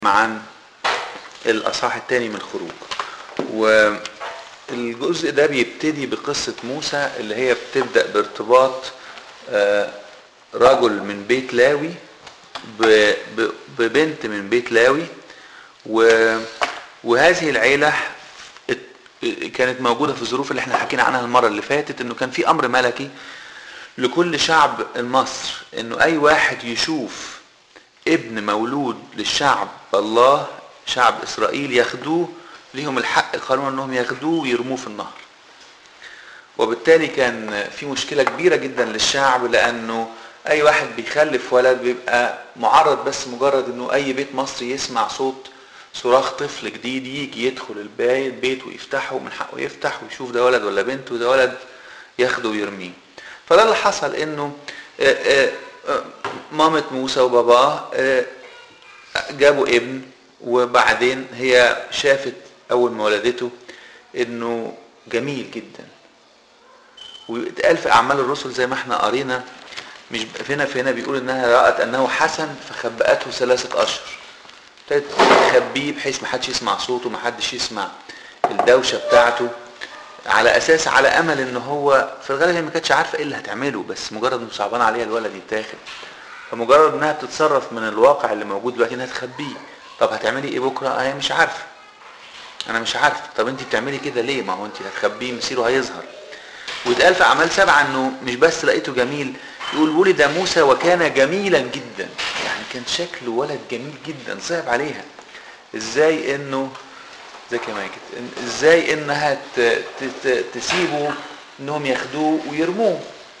عن الأصحاح الثاني من خروج والجزء ده بيبتدي بقصة موسى اللي هي بتبدأ بارتباط آه، رجل من بيت لاوي ب- ب- ببنت من بيت لاوي و- وهذه العيلة ات- كانت موجودة في الظروف اللي احنا حكينا عنها المرة اللي فاتت انه كان في امر ملكي لكل شعب مصر انه اي واحد يشوف ابن مولود للشعب الله شعب اسرائيل ياخدوه ليهم الحق قانون انهم ياخدوه ويرموه في النهر وبالتالي كان في مشكلة كبيرة جدا للشعب لانه اي واحد بيخلف ولد بيبقى معرض بس مجرد انه اي بيت مصري يسمع صوت صراخ طفل جديد يجي يدخل البيت بيت ويفتحه من حقه يفتح ويشوف ده ولد ولا بنت وده ولد ياخده ويرميه فده اللي حصل انه آه، آه، آه، مامة موسى وباباه آه، جابوا ابن وبعدين هي شافت اول ما ولدته انه جميل جدا واتقال في اعمال الرسل زي ما احنا قرينا مش هنا في هنا بيقول انها رأت انه حسن فخبأته ثلاثة اشهر ابتدت تخبيه بحيث ما حدش يسمع صوته ما حدش يسمع الدوشه بتاعته على اساس على امل ان هو في الغالب هي ما كانتش عارفه ايه اللي هتعمله بس مجرد انه صعبان عليها الولد يتاخد فمجرد انها بتتصرف من الواقع اللي موجود دلوقتي انها تخبيه طب هتعملي ايه بكره هي مش عارفه انا مش عارفه طب انت بتعملي كده ليه ما هو انت هتخبيه مصيره هيظهر واتقال في اعمال سبعه انه مش بس لقيته جميل يقول ولد موسى وكان جميلا جدا يعني كان شكله ولد جميل جدا صعب عليها ازاي انه ازيك يا ماجد إن- ازاي انها ت- ت- ت- تسيبه انهم ياخدوه ويرموه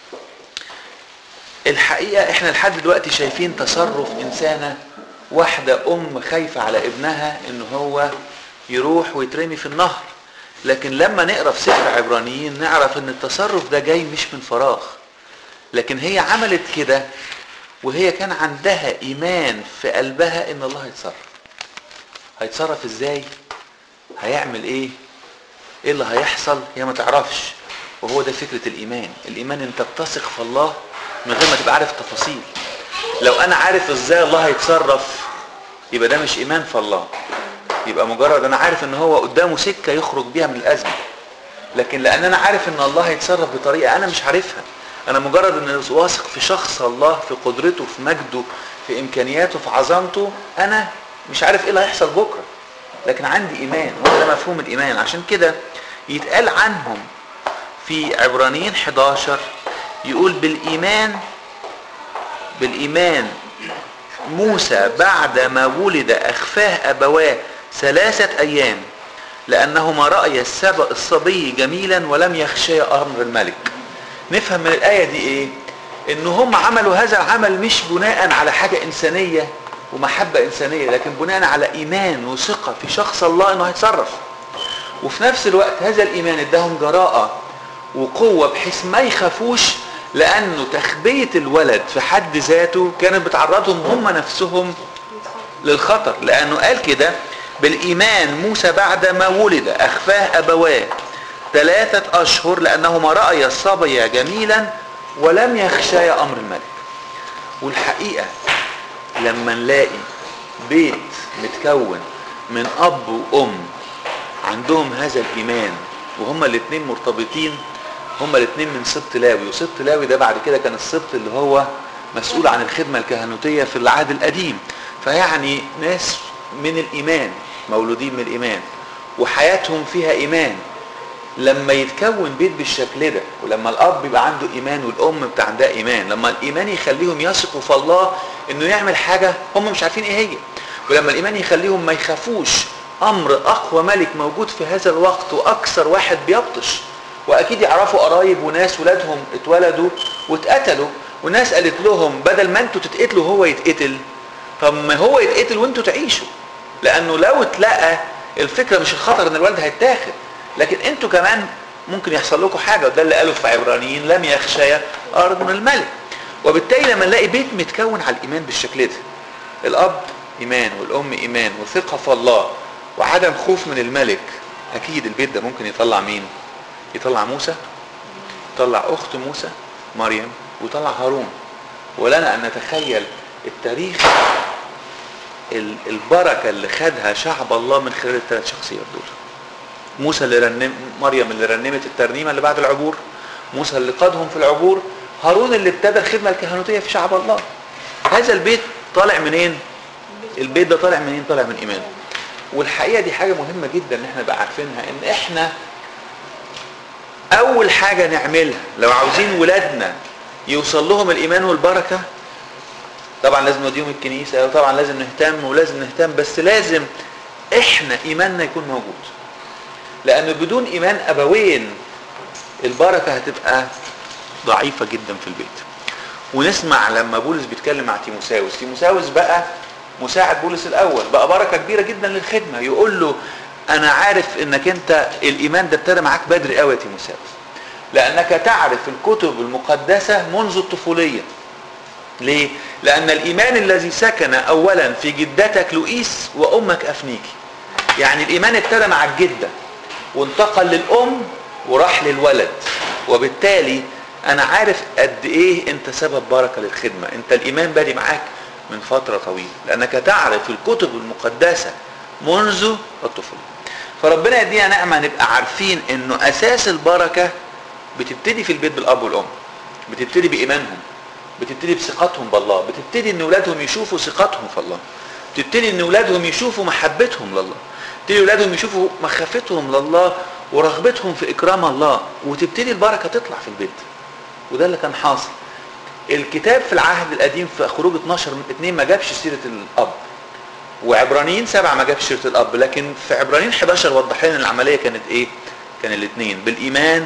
الحقيقه احنا لحد دلوقتي شايفين تصرف انسانه واحده ام خايفه على ابنها ان هو يروح ويترمي في النهر لكن لما نقرا في سفر عبرانيين نعرف ان التصرف ده جاي مش من فراغ لكن هي عملت كده وهي كان عندها ايمان في قلبها ان الله هيتصرف هيتصرف ازاي هيعمل ايه ايه اللي هيحصل هي ما تعرفش وهو ده فكرة الايمان الايمان انت بتثق في الله من غير ما تبقى عارف التفاصيل لو انا عارف ازاي الله هيتصرف يبقى ده مش ايمان في الله يبقى مجرد انا عارف ان هو قدامه سكة يخرج بيها من الازمة لكن لان انا عارف ان الله هيتصرف بطريقة انا مش عارفها انا مجرد ان واثق في شخص الله في قدرته في مجده في امكانياته في عظمته انا مش عارف ايه اللي هيحصل بكره لكن عندي ايمان هو ده مفهوم الايمان عشان كده يتقال عنهم في عبرانيين 11 يقول بالايمان بالايمان موسى بعد ما ولد اخفاه ابواه ثلاثه ايام لانهما رايا السب- الصبي جميلا ولم يخشيا امر الملك نفهم من الايه دي ايه ان هم عملوا هذا العمل مش بناء على حاجه انسانيه ومحبه انسانيه لكن بناء على ايمان وثقه في شخص الله انه هيتصرف وفي نفس الوقت هذا الايمان اداهم جراءه وقوه بحيث ما يخافوش لانه تخبيه الولد في حد ذاته كانت بتعرضهم هم نفسهم للخطر لانه قال كده بالايمان موسى بعد ما ولد اخفاه ابواه ثلاثه اشهر لانهما رايا الصبي جميلا ولم يخشيا امر الملك والحقيقه لما نلاقي بيت متكون من اب وام عندهم هذا الايمان وهما الاثنين مرتبطين هما الاثنين من سبط لاوي وسبط لاوي ده بعد كده كان السبط اللي هو مسؤول عن الخدمه الكهنوتيه في العهد القديم فيعني ناس من الايمان مولودين من الايمان وحياتهم فيها ايمان لما يتكون بيت بالشكل ده ولما الاب يبقى عنده ايمان والام بتاع عندها ايمان لما الايمان يخليهم يثقوا في الله انه يعمل حاجه هم مش عارفين ايه هي ولما الايمان يخليهم ما يخافوش امر اقوى ملك موجود في هذا الوقت واكثر واحد بيبطش واكيد يعرفوا قرايب وناس ولادهم اتولدوا واتقتلوا وناس قالت لهم بدل ما انتوا تتقتلوا هو يتقتل طب ما هو يتقتل وانتوا تعيشوا لانه لو اتلقى الفكره مش الخطر ان الولد هيتاخد لكن انتوا كمان ممكن يحصل لكم حاجه وده اللي قاله في عبرانيين لم يخشيا ارض من الملك وبالتالي لما نلاقي بيت متكون على الايمان بالشكل ده الاب ايمان والام ايمان وثقه في الله وعدم خوف من الملك اكيد البيت ده ممكن يطلع مين يطلع موسى يطلع اخت موسى مريم ويطلع هارون ولنا ان نتخيل التاريخ ال- البركه اللي خدها شعب الله من خلال الثلاث شخصيات دول موسى اللي رنم مريم اللي رنمت الترنيمه اللي بعد العبور موسى اللي قادهم في العبور هارون اللي ابتدى الخدمه الكهنوتيه في شعب الله هذا البيت طالع منين البيت ده طالع منين طالع من ايمان والحقيقه دي حاجه مهمه جدا ان احنا نبقى عارفينها ان احنا اول حاجه نعملها لو عاوزين ولادنا يوصل لهم الايمان والبركه طبعا لازم نوديهم الكنيسه وطبعا لازم نهتم ولازم نهتم بس لازم احنا ايماننا يكون موجود لان بدون ايمان ابوين البركه هتبقى ضعيفه جدا في البيت ونسمع لما بولس بيتكلم مع تيموساوس تيموساوس بقى مساعد بولس الاول بقى بركه كبيره جدا للخدمه يقول له انا عارف انك انت الايمان ده ابتدى معاك بدري قوي يا تيموساوس لانك تعرف الكتب المقدسه منذ الطفوليه ليه لان الايمان الذي سكن اولا في جدتك لؤيس وامك افنيكي يعني الايمان ابتدى مع الجده وانتقل للام وراح للولد وبالتالي انا عارف قد ايه انت سبب بركه للخدمه انت الايمان بادي معاك من فتره طويله لانك تعرف الكتب المقدسه منذ الطفوله فربنا يدينا نعمه نبقى عارفين انه اساس البركه بتبتدي في البيت بالاب والام بتبتدي بايمانهم بتبتدي بثقتهم بالله بتبتدي ان اولادهم يشوفوا ثقتهم في الله بتبتدي ان اولادهم يشوفوا محبتهم لله تبتدي اولادهم يشوفوا مخافتهم لله ورغبتهم في اكرام الله وتبتدي البركه تطلع في البيت وده اللي كان حاصل الكتاب في العهد القديم في خروج 12 من 2 ما جابش سيره الاب وعبرانيين سبعة ما جابش سيره الاب لكن في عبرانيين 11 وضح لنا العمليه كانت ايه كان الاثنين بالايمان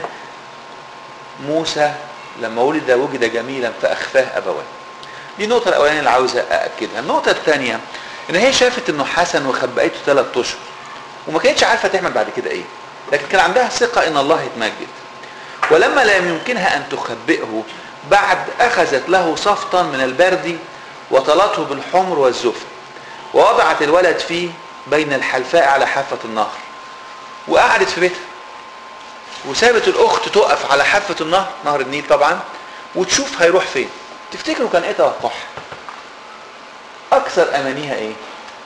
موسى لما ولد وجد جميلا فاخفاه ابواه دي النقطه الاولانيه اللي عاوز ااكدها النقطه الثانيه ان هي شافت انه حسن وخبأته ثلاث اشهر وما كانتش عارفه تعمل بعد كده ايه لكن كان عندها ثقه ان الله يتمجد ولما لم يمكنها ان تخبئه بعد اخذت له صفطا من البرد وطلته بالحمر والزفت ووضعت الولد فيه بين الحلفاء على حافه النهر وقعدت في بيتها وسابت الاخت تقف على حافه النهر نهر النيل طبعا وتشوف هيروح فين تفتكروا كان ايه توقعها اكثر امانيها ايه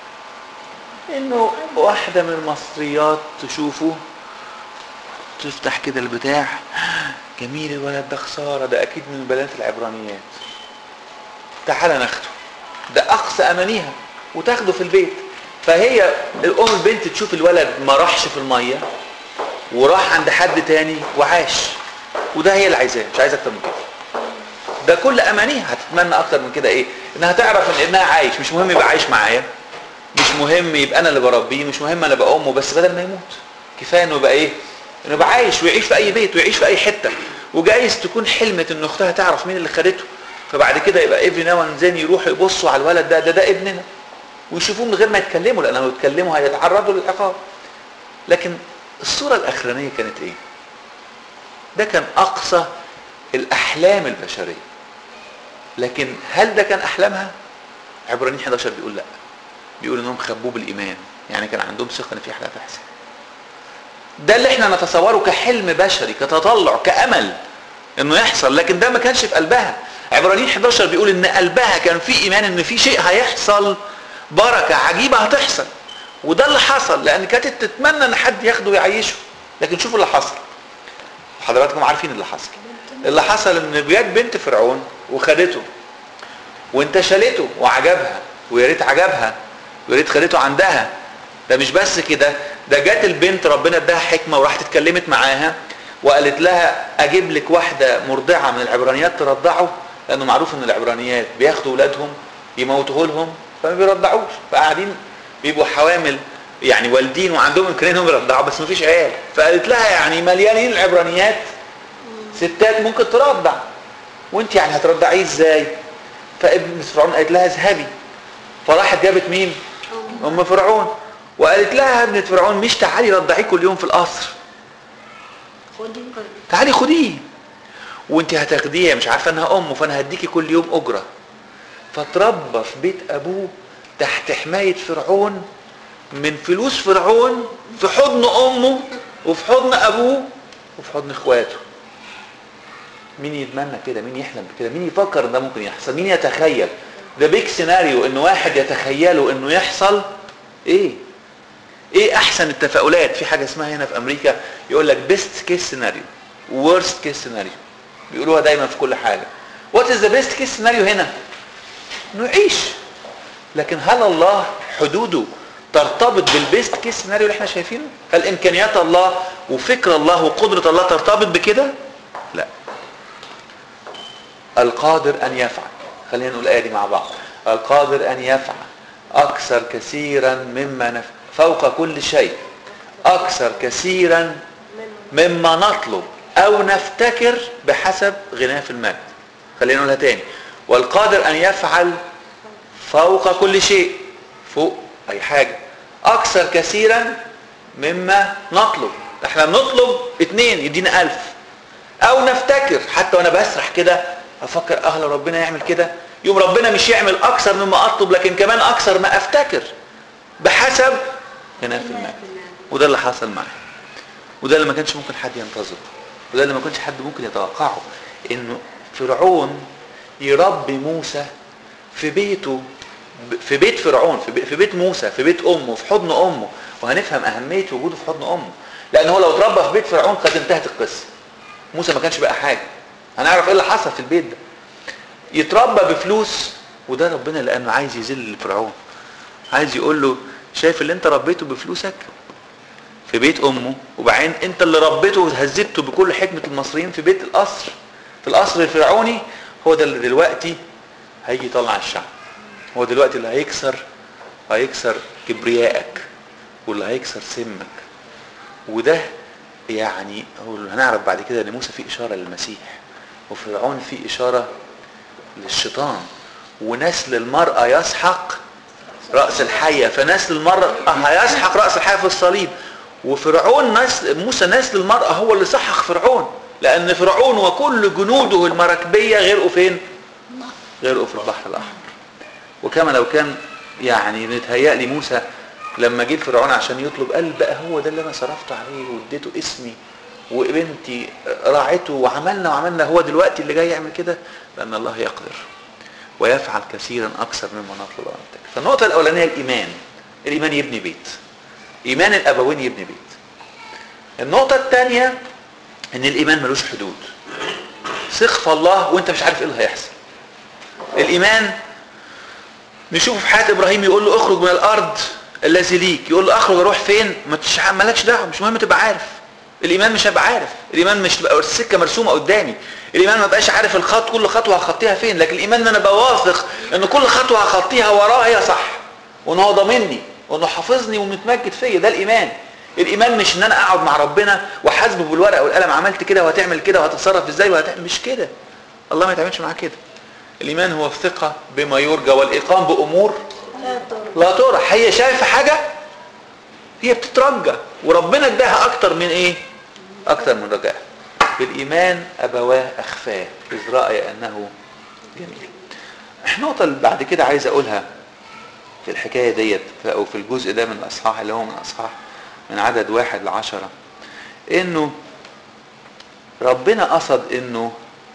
انه واحده من المصريات تشوفه تفتح كده البتاع جميل الولد ده خساره ده اكيد من بنات العبرانيات تعالى ناخده ده اقصى امانيها وتاخده في البيت فهي الام البنت تشوف الولد ما راحش في الميه وراح عند حد تاني وعاش وده هي اللي عايزاه مش عايزه اكتر من كده ده كل امانيها هتتمنى اكتر من كده ايه انها تعرف ان ابنها عايش مش مهم يبقى عايش معايا مش مهم يبقى انا اللي بربيه مش مهم انا ابقى امه بس بدل ما يموت كفايه انه يبقى ايه انه يبقى عايش ويعيش في اي بيت ويعيش في اي حته وجايز تكون حلمت ان اختها تعرف مين اللي خدته فبعد كده يبقى افري ناو زين يروحوا يبصوا على الولد ده ده ده ابننا ويشوفوه من غير ما يتكلموا لان لو يتكلموا هيتعرضوا للعقاب لكن الصوره الاخرانيه كانت ايه ده كان اقصى الاحلام البشريه لكن هل ده كان احلامها عبرانيين 11 بيقول لا بيقول انهم خبوه بالايمان يعني كان عندهم ثقه ان في حاجه هتحصل ده اللي احنا نتصوره كحلم بشري كتطلع كامل انه يحصل لكن ده ما كانش في قلبها عبرانيين 11 بيقول ان قلبها كان في ايمان ان في شيء هيحصل بركه عجيبه هتحصل وده اللي حصل لان كانت تتمنى ان حد ياخده ويعيشه لكن شوفوا اللي حصل حضراتكم عارفين اللي حصل اللي حصل ان جت بنت فرعون وخدته وانت شالته وعجبها ويا ريت عجبها ويا ريت خدته عندها ده مش بس كده ده جت البنت ربنا اداها حكمه وراحت اتكلمت معاها وقالت لها اجيب لك واحده مرضعه من العبرانيات ترضعه لانه معروف ان العبرانيات بياخدوا اولادهم يموتوه لهم فما بيرضعوش فقاعدين بيبقوا حوامل يعني والدين وعندهم امكانيه انهم يرضعوا بس مفيش عيال فقالت لها يعني مليانين العبرانيات ستات ممكن ترضع وانت يعني هترضعيه ازاي فابن فرعون قالت لها اذهبي فراحت جابت مين ام فرعون وقالت لها ابنة فرعون مش تعالي رضعيه كل يوم في القصر تعالي خديه وانت هتاخديه مش عارفه انها امه فانا هديكي كل يوم اجره فتربى في بيت ابوه تحت حمايه فرعون من فلوس فرعون في حضن امه وفي حضن ابوه وفي حضن اخواته مين يتمنى كده مين يحلم بكده مين يفكر ان ده ممكن يحصل مين يتخيل ده بيك سيناريو ان واحد يتخيله انه يحصل ايه ايه احسن التفاؤلات في حاجه اسمها هنا في امريكا يقول لك بيست كيس سيناريو worst كيس سيناريو بيقولوها دايما في كل حاجه وات از ذا بيست كيس سيناريو هنا انه يعيش لكن هل الله حدوده ترتبط بالبيست كيس سيناريو اللي احنا شايفينه هل امكانيات الله وفكر الله وقدره الله ترتبط بكده لا القادر ان يفعل خلينا نقول الايه دي مع بعض القادر ان يفعل اكثر كثيرا مما نف... فوق كل شيء اكثر كثيرا مما نطلب او نفتكر بحسب غناه في المجد خلينا نقولها تاني والقادر ان يفعل فوق كل شيء فوق اي حاجه اكثر كثيرا مما نطلب احنا بنطلب اتنين يدينا الف او نفتكر حتى وانا بسرح كده افكر اهل ربنا يعمل كده يوم ربنا مش يعمل اكثر مما اطلب لكن كمان اكثر ما افتكر بحسب غناه في المجد وده اللي حصل معايا وده اللي ما كانش ممكن حد ينتظره وده اللي ما كانش حد ممكن يتوقعه انه فرعون يربي موسى في بيته في بيت فرعون في, بي في بيت موسى في بيت امه في حضن امه وهنفهم اهميه وجوده في حضن امه لان هو لو اتربى في بيت فرعون كانت انتهت القصه موسى ما كانش بقى حاجه هنعرف ايه اللي حصل في البيت ده يتربى بفلوس وده ربنا لانه عايز يذل فرعون عايز يقول له شايف اللي انت ربيته بفلوسك في بيت امه وبعدين انت اللي ربيته وهذبته بكل حكمه المصريين في بيت القصر في القصر الفرعوني هو ده اللي دلوقتي هيجي يطلع الشعب هو دلوقتي اللي هيكسر هيكسر كبريائك واللي هيكسر سمك وده يعني هو هنعرف بعد كده ان موسى فيه اشاره للمسيح وفرعون فيه اشاره للشيطان ونسل المراه يسحق راس الحيه فنسل المراه هيسحق راس الحيه في الصليب وفرعون نسل موسى نسل المراه هو اللي سحق فرعون لان فرعون وكل جنوده المراكبيه غرقوا فين غرقوا في البحر الاحمر وكما لو كان يعني متهيأ لي موسى لما جه فرعون عشان يطلب قال بقى هو ده اللي انا صرفت عليه واديته اسمي وبنتي راعته وعملنا وعملنا هو دلوقتي اللي جاي يعمل كده لان الله يقدر ويفعل كثيرا اكثر مما نطلب ونتك فالنقطه الاولانيه الايمان الايمان يبني بيت ايمان الابوين يبني بيت النقطه الثانيه ان الايمان ملوش حدود ثق في الله وانت مش عارف ايه اللي هيحصل الايمان نشوف في حياه ابراهيم يقول له اخرج من الارض الذي ليك يقول له اخرج اروح فين ما تش... مالكش دعوه مش مهم تبقى عارف الايمان مش هيبقى عارف الايمان مش تبقى السكه مرسومه قدامي الايمان ما بقاش عارف الخط كل خطوه هخطيها فين لكن الايمان ان انا بواثق ان كل خطوه هخطيها وراه هي صح وان هو ضامني وانه حافظني ومتمجد فيا ده الايمان الايمان مش ان انا اقعد مع ربنا واحاسبه بالورقه والقلم عملت كده وهتعمل كده وهتتصرف ازاي وهتعمل مش كده الله ما يتعاملش معاه كده الايمان هو الثقه بما يرجى والاقام بامور لا ترى هي شايفه حاجه هي بتترجى وربنا اداها اكتر من ايه اكتر من رجاء بالايمان ابواه اخفاه اذ راى انه جميل النقطه اللي بعد كده عايز اقولها في الحكايه ديت او في الجزء ده من الاصحاح اللي هو من اصحاح من عدد واحد لعشرة انه ربنا قصد انه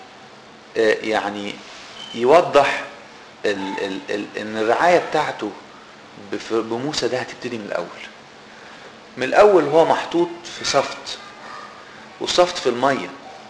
يعني يوضح ال ال ال ان الرعايه بتاعته بموسى ده هتبتدي من الاول من الاول هو محطوط في صفت والصفت في الميه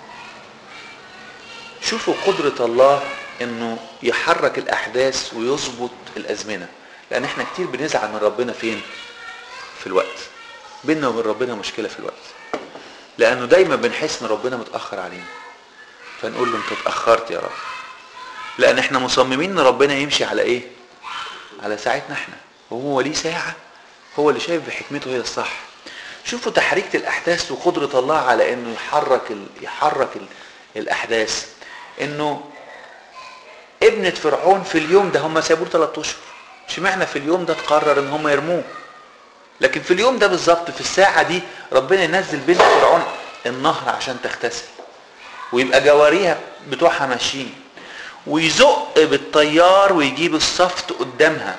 شوفوا قدرة الله انه يحرك الاحداث ويظبط الازمنة لان احنا كتير بنزعل من ربنا فين في الوقت بيننا وبين ربنا مشكلة في الوقت لانه دايما بنحس ان ربنا متأخر علينا فنقول له انت اتأخرت يا رب لان احنا مصممين ان ربنا يمشي على ايه على ساعتنا احنا وهو ليه ساعة هو اللي شايف بحكمته هي الصح شوفوا تحريك الاحداث وقدرة الله على انه يحرك ال... يحرك ال... الاحداث انه ابنة فرعون في اليوم ده هم سابوه ثلاث اشهر اشمعنى في اليوم ده تقرر ان هم يرموه لكن في اليوم ده بالظبط في الساعة دي ربنا ينزل بنت فرعون النهر عشان تغتسل ويبقى جواريها بتوعها ماشيين ويزق بالطيار ويجيب الصفت قدامها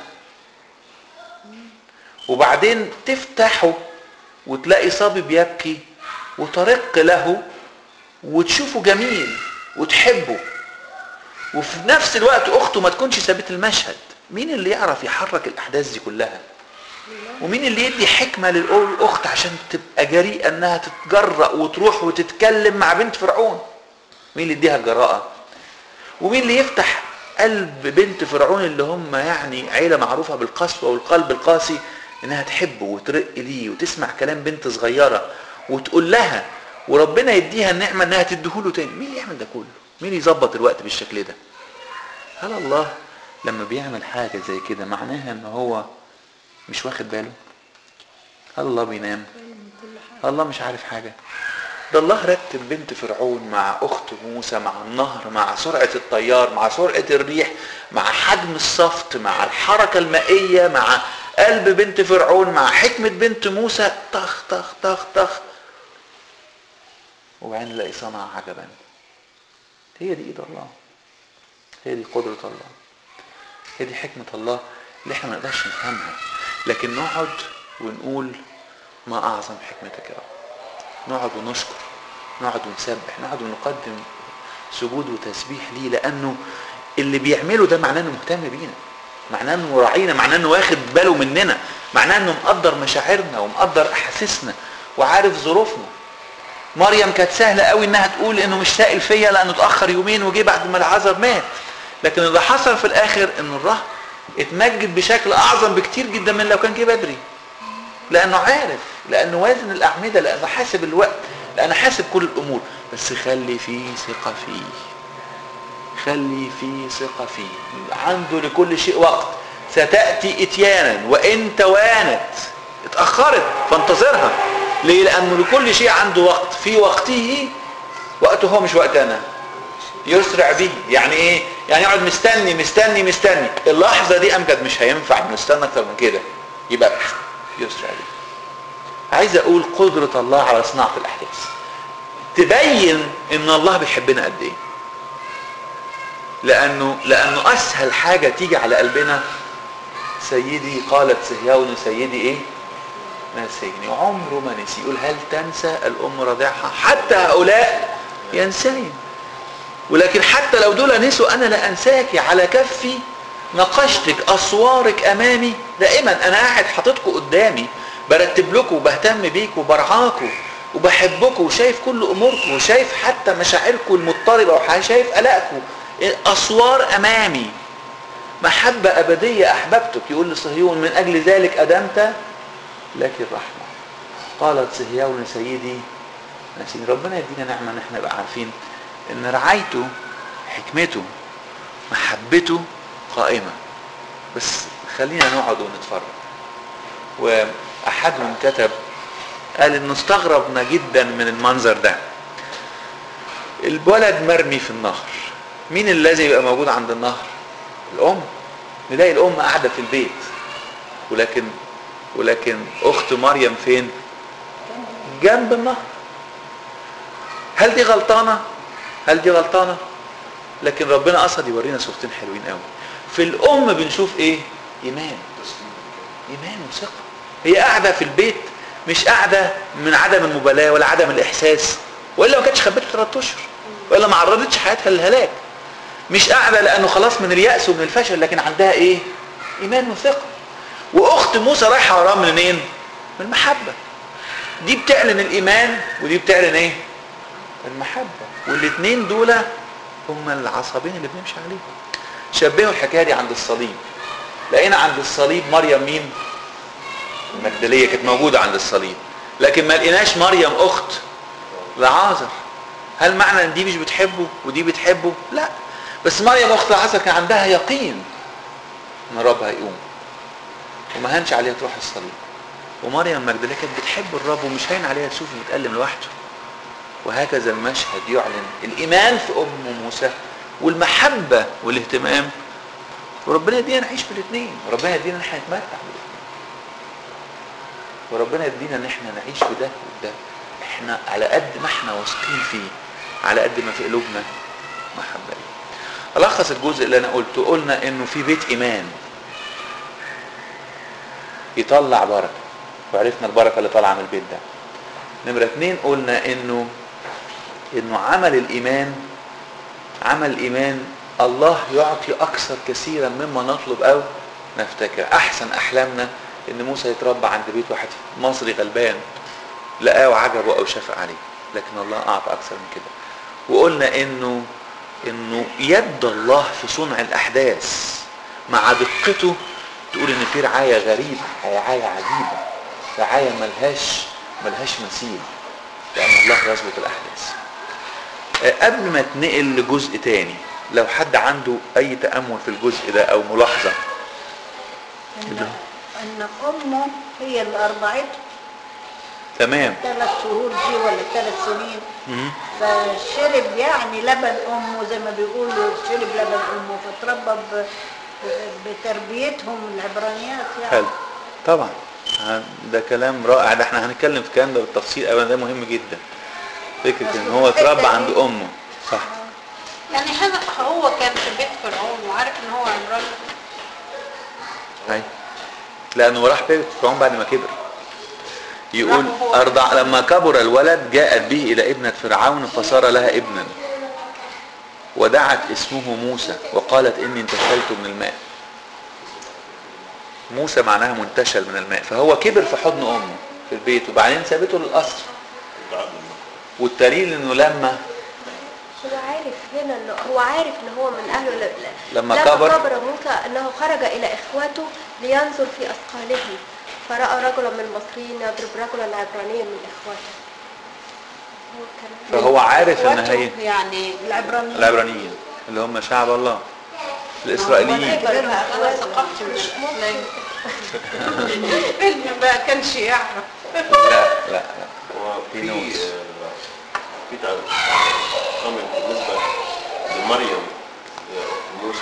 وبعدين تفتحه وتلاقي صبي بيبكي وترق له وتشوفه جميل وتحبه وفي نفس الوقت اخته ما تكونش سابت المشهد مين اللي يعرف يحرك الاحداث دي كلها ومين اللي يدي حكمة للأخت عشان تبقى جريئة انها تتجرأ وتروح وتتكلم مع بنت فرعون مين اللي يديها الجراءة ومين اللي يفتح قلب بنت فرعون اللي هم يعني عيلة معروفة بالقسوة والقلب القاسي انها تحبه وترق ليه وتسمع كلام بنت صغيرة وتقول لها وربنا يديها النعمة انها تديهوله تاني مين اللي يعمل ده كله مين يظبط الوقت بالشكل ده هل الله لما بيعمل حاجة زي كده معناها ان هو مش واخد باله هل الله بينام هل الله مش عارف حاجة ده الله رتب بنت فرعون مع اخت موسى مع النهر مع سرعة الطيار مع سرعة الريح مع حجم الصفت مع الحركة المائية مع قلب بنت فرعون مع حكمة بنت موسى طخ طخ طخ طخ وبعدين نلاقي صنع عجبا هي دي ايد الله هي دي قدرة الله هي دي حكمة الله اللي احنا ما نقدرش نفهمها لكن نقعد ونقول ما اعظم حكمتك يا رب نقعد ونشكر نقعد ونسبح نقعد ونقدم سجود وتسبيح ليه لانه اللي بيعمله ده معناه انه مهتم بينا معناه انه راعينا معناه انه واخد باله مننا معناه انه مقدر مشاعرنا ومقدر احاسيسنا وعارف ظروفنا مريم كانت سهله قوي انها تقول انه مش سائل فيا لانه اتاخر يومين وجه بعد ما العذر مات لكن اللي حصل في الاخر ان الرهب اتمجد بشكل اعظم بكتير جدا من لو كان جه بدري لانه عارف لانه وازن الاعمده لانه حاسب الوقت لانه حاسب كل الامور بس خلي فيه ثقه فيه خلي فيه ثقه فيه عنده لكل شيء وقت ستاتي اتيانا وان توانت اتاخرت فانتظرها ليه لانه لكل شيء عنده وقت في وقته وقته هو مش وقتنا يسرع به يعني ايه يعني يقعد مستني مستني مستني اللحظة دي امجد مش هينفع نستنى اكتر من كده يبقى يسرع به عايز اقول قدرة الله على صناعة الاحداث تبين ان الله بيحبنا قد ايه لانه لانه اسهل حاجة تيجي على قلبنا سيدي قالت صهيون سيدي ايه نسيني عمره ما نسي يقول هل تنسى الام رضعها حتى هؤلاء ينسين ولكن حتى لو دول نسوا انا لا انساك على كفي نقشتك اسوارك امامي دائما انا قاعد حاططكم قدامي برتب لكم وبهتم بيكم وبرعاكم وبحبكم وشايف كل اموركم وشايف حتى مشاعركم المضطربه وشايف قلقكم اسوار امامي محبه ابديه احببتك يقول لصهيون من اجل ذلك ادمت لك الرحمه قالت صهيون سيدي نسيني ربنا يدينا نعمه ان احنا نبقى عارفين ان رعايته حكمته محبته قائمة بس خلينا نقعد ونتفرج واحدهم كتب قال انه استغربنا جدا من المنظر ده الولد مرمي في النهر مين الذي يبقى موجود عند النهر الام نلاقي الام قاعده في البيت ولكن ولكن اخت مريم فين جنب النهر هل دي غلطانه هل دي غلطانه لكن ربنا قصد يورينا صورتين حلوين قوي في الام بنشوف ايه ايمان ايمان وثقه هي قاعده في البيت مش قاعده من عدم المبالاه ولا عدم الاحساس والا ما كانتش خبته ثلاث اشهر والا ما عرضتش حياتها للهلاك مش قاعده لانه خلاص من الياس ومن الفشل لكن عندها ايه ايمان وثقه واخت موسى رايحه وراه منين من المحبه دي بتعلن الايمان ودي بتعلن ايه المحبه والاثنين دول هم العصبين اللي بنمشي عليهم شبهوا الحكايه دي عند الصليب لقينا عند الصليب مريم مين المجدليه كانت موجوده عند الصليب لكن ما لقيناش مريم اخت لعازر هل معنى ان دي مش بتحبه ودي بتحبه لا بس مريم اخت لعازر كان عندها يقين ان الرب هيقوم وما هنش عليها تروح الصليب ومريم المجدليه كانت بتحب الرب ومش هين عليها تشوفه متألم لوحده وهكذا المشهد يعلن الإيمان في أم موسى والمحبة والاهتمام وربنا يدينا نعيش بالاثنين وربنا يدينا ان احنا نتمتع بالاثنين وربنا يدينا ان احنا نعيش بده وده احنا على قد ما احنا واثقين فيه على قد ما في قلوبنا محبة ليه ألخص الجزء اللي أنا قلته قلنا إنه في بيت إيمان يطلع بركة وعرفنا البركة اللي طالعة من البيت ده نمرة اتنين قلنا إنه إنه عمل الإيمان عمل الإيمان الله يعطي اكثر كثيرا مما نطلب او نفتكر احسن احلامنا ان موسى يتربى عند بيت واحد مصري غلبان لقاه وعجبه او شفق عليه لكن الله اعطى اكثر من كده وقلنا انه انه يد الله في صنع الاحداث مع دقته تقول ان في رعايه غريبه رعايه عجيبه رعايه ملهاش ملهاش مثيل لان الله يظبط الاحداث آه، قبل ما اتنقل لجزء تاني لو حد عنده اي تامل في الجزء ده او ملاحظه ان ان امه هي اللي ارضعته تمام ثلاث شهور دي ولا ثلاث سنين مم. فشرب يعني لبن امه زي ما بيقولوا شرب لبن امه فتربى ب- بتربيتهم العبرانيات يعني حلو طبعا ه- ده كلام رائع ده احنا هنتكلم في الكلام ده بالتفصيل اولا ده مهم جدا فكره ان هو اتربى عند امه صح يعني هذا هو كان في بيت فرعون وعارف ان هو عمران ايوه لانه راح بيت فرعون بعد ما كبر يقول راح وهو ارضع لما كبر الولد جاءت به الى ابنه فرعون فصار لها ابنا ودعت اسمه موسى وقالت اني انتشلت من الماء موسى معناها منتشل من الماء فهو كبر في حضن امه في البيت وبعدين سابته للقصر والدليل انه لما هو عارف هنا انه هو عارف ان هو من اهله ل- ل- لما كبر- كبر موسى انه خرج الى اخواته لينظر في اثقاله فراى رجلا من المصريين يضرب رجلا عبرانيا من اخواته هو كان فهو عارف ان إخواته هي يعني العبرانيين العبرانيين اللي هم شعب الله الاسرائيليين كبر بقى انا ثقافتي مش قليلة. ابني ما كانش يعرف لا لا لا وفي في نوز. آه، في تعليق بالنسبة لمريم آه، أخت موسى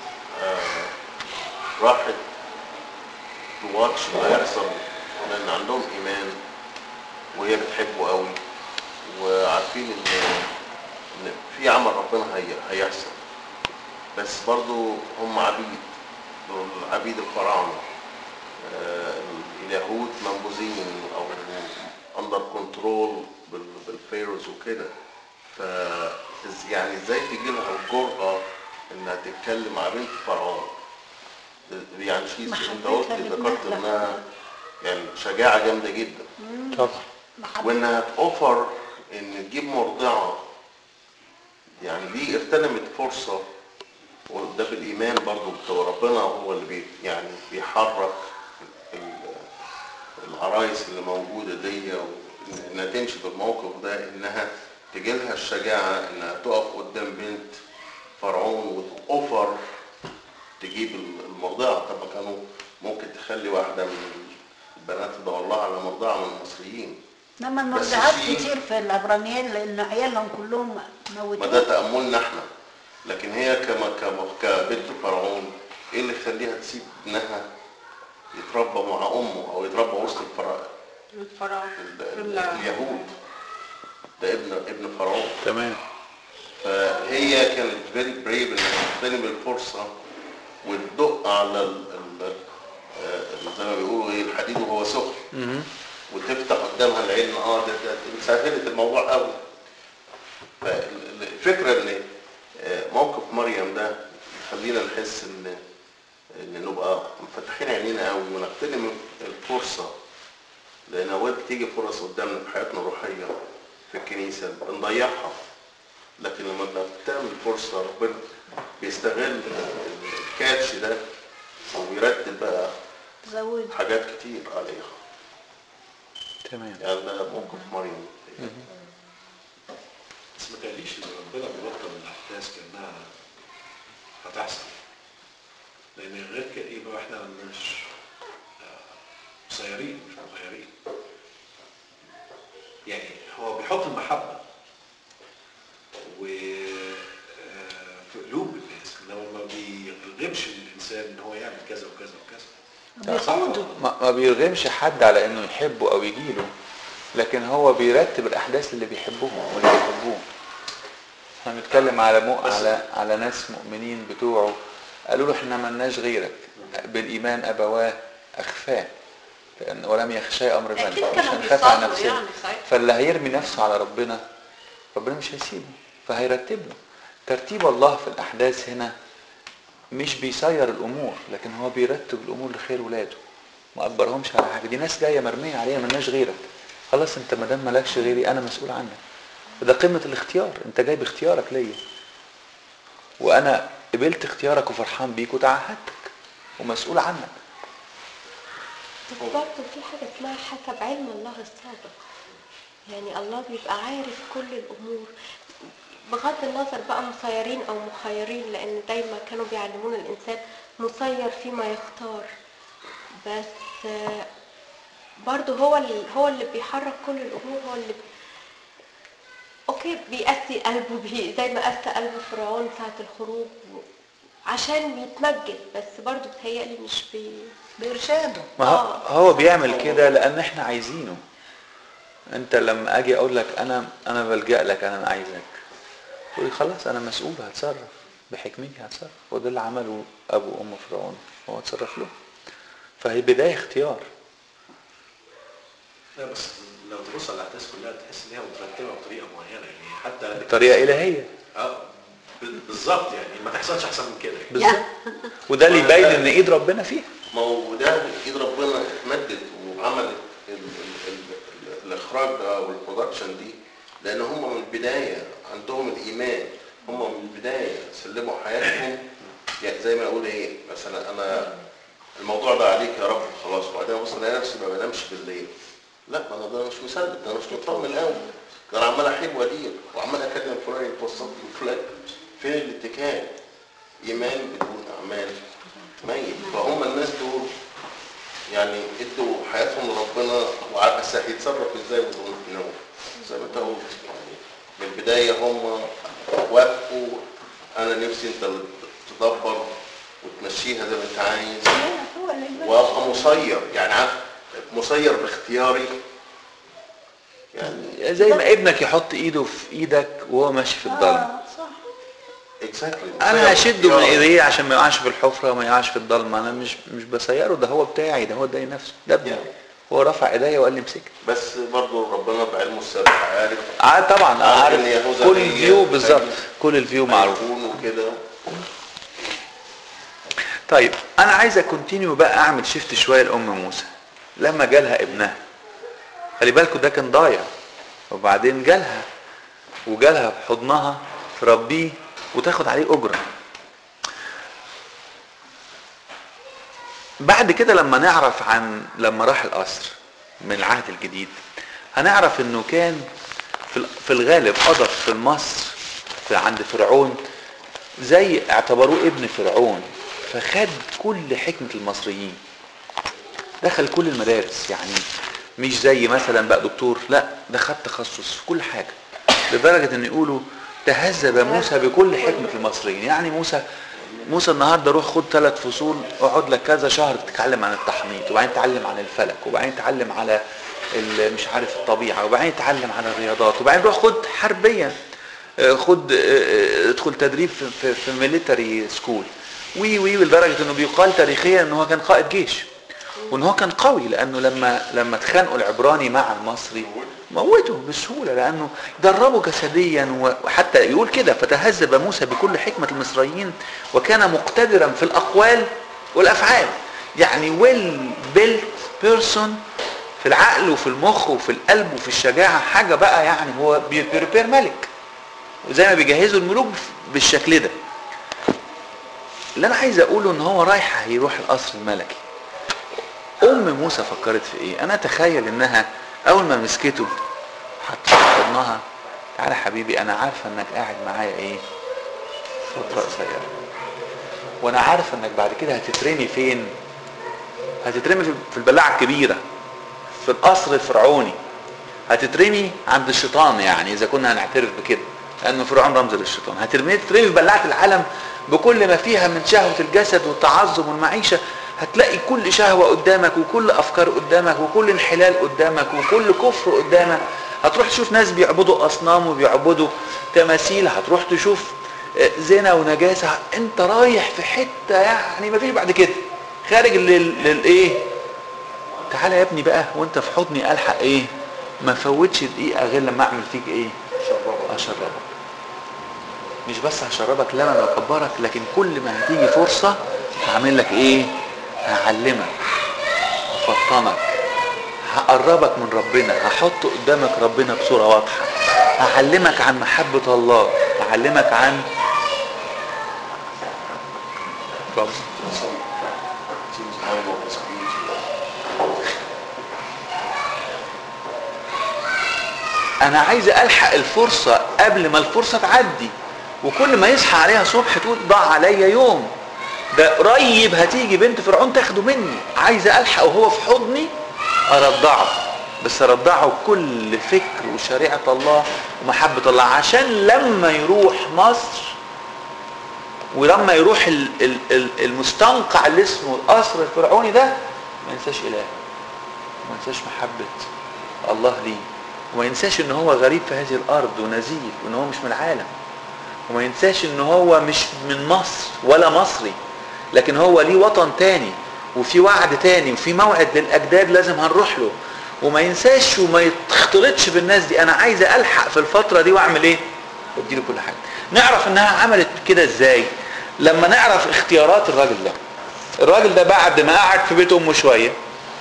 آه، راحت تواتش اللي هيحصل لأن عندهم إيمان وهي بتحبه قوي وعارفين إن إن في عمل ربنا هي هيحصل بس برضو هم عبيد دول عبيد الفراعنة آه، اليهود منبوذين او اندر كنترول بالفيروز وكده ف إز- يعني ازاي تجي لها الجرأة انها تتكلم مع بنت فرعون يعني شيء انت قلت محبتها ذكرت لابنتها. انها يعني شجاعة جامدة جدا طبعا وانها توفر ان تجيب مرضعة يعني دي اغتنمت فرصة وده بالايمان برضو بتوع ربنا هو اللي بي يعني بيحرك ال- العرايس اللي موجودة دي وانها تمشي بالموقف ده انها تجي لها الشجاعة انها تقف قدام بنت فرعون وتوفر تجيب المرضعة طب ما كانوا ممكن تخلي واحدة من البنات تدور لها على مرضعة من المصريين انما بس المرضعات في- كتير في العبرانيين لان عيالهم كلهم ما ده موتوهم تأملنا احنا لكن هي كما كما كبنت فرعون ايه اللي يخليها تسيب ابنها يتربى مع امه او يتربى وسط الفرع الفراعنة ال- ال- اليهود ده ابن ابن فرعون تمام فهي كانت فيري بريف انها تغتنم الفرصه وتدق على ال ال آه، زي ما بيقولوا ايه الحديد وهو سخن مهم. وتفتح قدامها العلم اه ده ده ده سهلت الموضوع قوي فالفكره ان آه، موقف مريم ده يخلينا نحس ان ان نبقى مفتحين عينينا قوي ونغتنم الفرصه لان اوقات بتيجي فرص قدامنا في حياتنا الروحيه في الكنيسه بنضيعها لكن لما بنغتنم الفرصه ربنا بيستغل الكاتش ده وبيرتب بقى زود حاجات كتير عليها تمام يعني ده موقف مريم بس ما تقليش ان ربنا بيبطل الاحداث كانها هتحصل لان غير كده يبقى احنا مش آه، مسيرين مش مغيرين يعني هو بيحط المحبه و آه، في قلوب الناس انما ما بيرغبش الانسان ان هو يعمل كذا وكذا وكذا بيقودوا ما ما بيرغمش حد على انه يحبه او يجيله لكن هو بيرتب الاحداث اللي بيحبهم واللي بيحبوه احنا بنتكلم على مو على على ناس مؤمنين بتوعه قالوا له احنا ملناش غيرك بالايمان ابواه اخفاه لأن ولم يخشى امر الملك أكيد مش كانوا هنخاف على بيصلوا نفسنا يعني ساعتها. فاللي هيرمي نفسه على ربنا ربنا مش هيسيبه فهيرتب له ترتيب الله في الاحداث هنا مش بيسير الامور لكن هو بيرتب الامور لخير ولاده ما اجبرهمش على حاجه دي ناس جايه مرميه عليها ملناش غيرك خلاص انت ما دام مالكش غيري انا مسؤول عنك وده قمه الاختيار انت جاي باختيارك ليا وانا قبلت اختيارك وفرحان بيك وتعهدتك ومسؤول عنك بس برضه في حاجة اسمها حسب علم الله السابق يعني الله بيبقى عارف كل الأمور بغض النظر بقى مسيرين أو مخيرين لأن دايما كانوا بيعلمونا الإنسان مسير فيما يختار بس آه، برضه هو اللي هو اللي بيحرك كل الأمور هو اللي اوكي بيأسي قلبه بي زي ما أسى قلب فرعون ساعة الخروج و- عشان بيتمجد بس برضه بتهيألي مش بي بإرشاده ما هو, آه. هو بيعمل كده لان احنا عايزينه انت لما اجي اقول لك انا انا بلجأ لك انا عايزك تقول لي خلاص انا مسؤول هتصرف بحكمتي هتصرف وده اللي عمله ابو وام فرعون هو اتصرف له فهي بدايه اختيار لا بس لو تبص على الاحداث كلها تحس ان هي مترتبه بطريقه معينه يعني حتى بطريقه الهيه اه ب- بالظبط يعني ما تحصلش احسن من كده يعني. بالظبط وده اللي يبين ان ايد ربنا فيها ما هو ده ايد ربنا اتمدت وعملت ال ال ال ال الاخراج ده والبرودكشن دي لان هم من البدايه عندهم الايمان هم من البدايه سلموا حياتهم يعني زي ما اقول ايه مثلا انا الموضوع ده عليك يا رب خلاص وبعدين ابص الاقي نفسي ما بنامش بالليل لا ما انا ده مش مثبت ده انا مش مطمن قوي ده انا عمال احب وادير وعمال اكلم فلان يتوسط لي فلان فين الاتكال ايمان بدون اعمال ميت فهم الناس دول يعني ادوا حياتهم لربنا وعارف بس هيتصرف ازاي بدون نور زي ما انت قلت يعني من البدايه هم وافقوا انا نفسي انت اللي تدبر وتمشيها زي ما انت عايز لا، هو اللي يمشي. وابقى مسير يعني عارف مسير باختياري يعني زي ما ابنك يحط ايده في ايدك وهو ماشي في الضلمه اه صح اكزاكتلي انا هشده من ايديه عشان ما يقعش في الحفره وما يقعش في الضلمه انا مش مش بسيره ده هو بتاعي ده هو ده نفسه ده ابني هو رفع ايديا وقال لي امسكني بس برضه ربنا بعلمه السابق عارف عارف طبعا عارف عارف إن يهوذا كل هي- الفيو بالظبط كل الفيو معروف هيكون وكده طيب انا عايز اكونتينيو بقى اعمل شيفت شويه لام موسى لما جالها ابنها خلي بالكوا ده كان ضايع وبعدين جالها وجالها في حضنها تربيه وتاخد عليه اجره بعد كده لما نعرف عن لما راح القصر من العهد الجديد هنعرف انه كان في ال- في الغالب قضى في مصر في عند فرعون زي اعتبروه ابن فرعون فخد كل حكمة المصريين دخل كل المدارس يعني مش زي مثلا بقى دكتور لا ده خد تخصص في كل حاجة لدرجة ان يقولوا تهذب موسى بكل حكمة المصريين يعني موسى موسى النهارده روح خد ثلاث فصول اقعد لك كذا شهر تتعلم عن التحنيط وبعدين تتعلم عن الفلك وبعدين تتعلم على ال- مش عارف الطبيعه وبعدين تتعلم عن الرياضات وبعدين روح خد حربيا آه، خد آه، آه، ادخل تدريب في في, في ميليتري سكول وي وي لدرجه انه بيقال تاريخيا ان هو كان قائد جيش وان هو كان قوي لانه لما لما اتخانقوا العبراني مع المصري موته بسهوله لانه دربه جسديا وحتى يقول كده فتهذب موسى بكل حكمه المصريين وكان مقتدرا في الاقوال والافعال يعني ويل بيلت بيرسون في العقل وفي المخ وفي القلب وفي الشجاعه حاجه بقى يعني هو بيريبير ملك وزي ما بيجهزوا الملوك بالشكل ده اللي انا عايز اقوله ان هو رايح هيروح القصر الملكي ام موسى فكرت في ايه انا اتخيل انها اول ما مسكته حط في حضنها تعالى حبيبي انا عارفه انك قاعد معايا ايه فتره قصيره وانا عارفه انك بعد كده هتترمي فين هتترمي في في البلاعه الكبيره في القصر الفرعوني هتترمي عند الشيطان يعني اذا كنا هنعترف بكده لانه فرعون رمز للشيطان هترمي تترمي في بلاعه العالم بكل ما فيها من شهوه الجسد والتعظم والمعيشه هتلاقي كل شهوه قدامك وكل افكار قدامك وكل انحلال قدامك وكل كفر قدامك هتروح تشوف ناس بيعبدوا اصنام وبيعبدوا تماثيل هتروح تشوف آه، زنا ونجاسه انت رايح في حته يعني مفيش بعد كده خارج لل- للايه تعالى يا ابني بقى وانت في حضني الحق ايه ما فوتش دقيقه غير لما اعمل فيك ايه اشربك مش بس هشربك لبن واكبرك لكن كل ما هتيجي فرصه هعمل لك ايه هعلمك هفطنك هقربك من ربنا هحط قدامك ربنا بصوره واضحه هعلمك عن محبه الله هعلمك عن اتفضل. Seems time of this انا عايز الحق الفرصة قبل ما الفرصة تعدي وكل ما يصحى عليها صبح تقول ضاع عليا يوم ده قريب هتيجي بنت فرعون تاخده مني عايز الحق وهو في حضني ارضعه بس ارضعه كل فكر وشريعة الله ومحبة الله عشان لما يروح مصر ولما يروح ال- ال- ال- المستنقع اللي اسمه القصر الفرعوني ده ما ينساش اله ما ينساش محبة الله ليه وما ينساش ان هو غريب في هذه الارض ونزيل وان هو مش من العالم وما ينساش ان هو مش من مصر ولا مصري لكن هو ليه وطن تاني وفي وعد تاني وفي موعد للاجداد لازم هنروح له وما ينساش وما يختلطش بالناس دي انا عايز الحق في الفتره دي واعمل ايه واديله كل حاجه نعرف انها عملت كده ازاي لما نعرف اختيارات الراجل ده الراجل ده بعد ما قعد في بيت امه شويه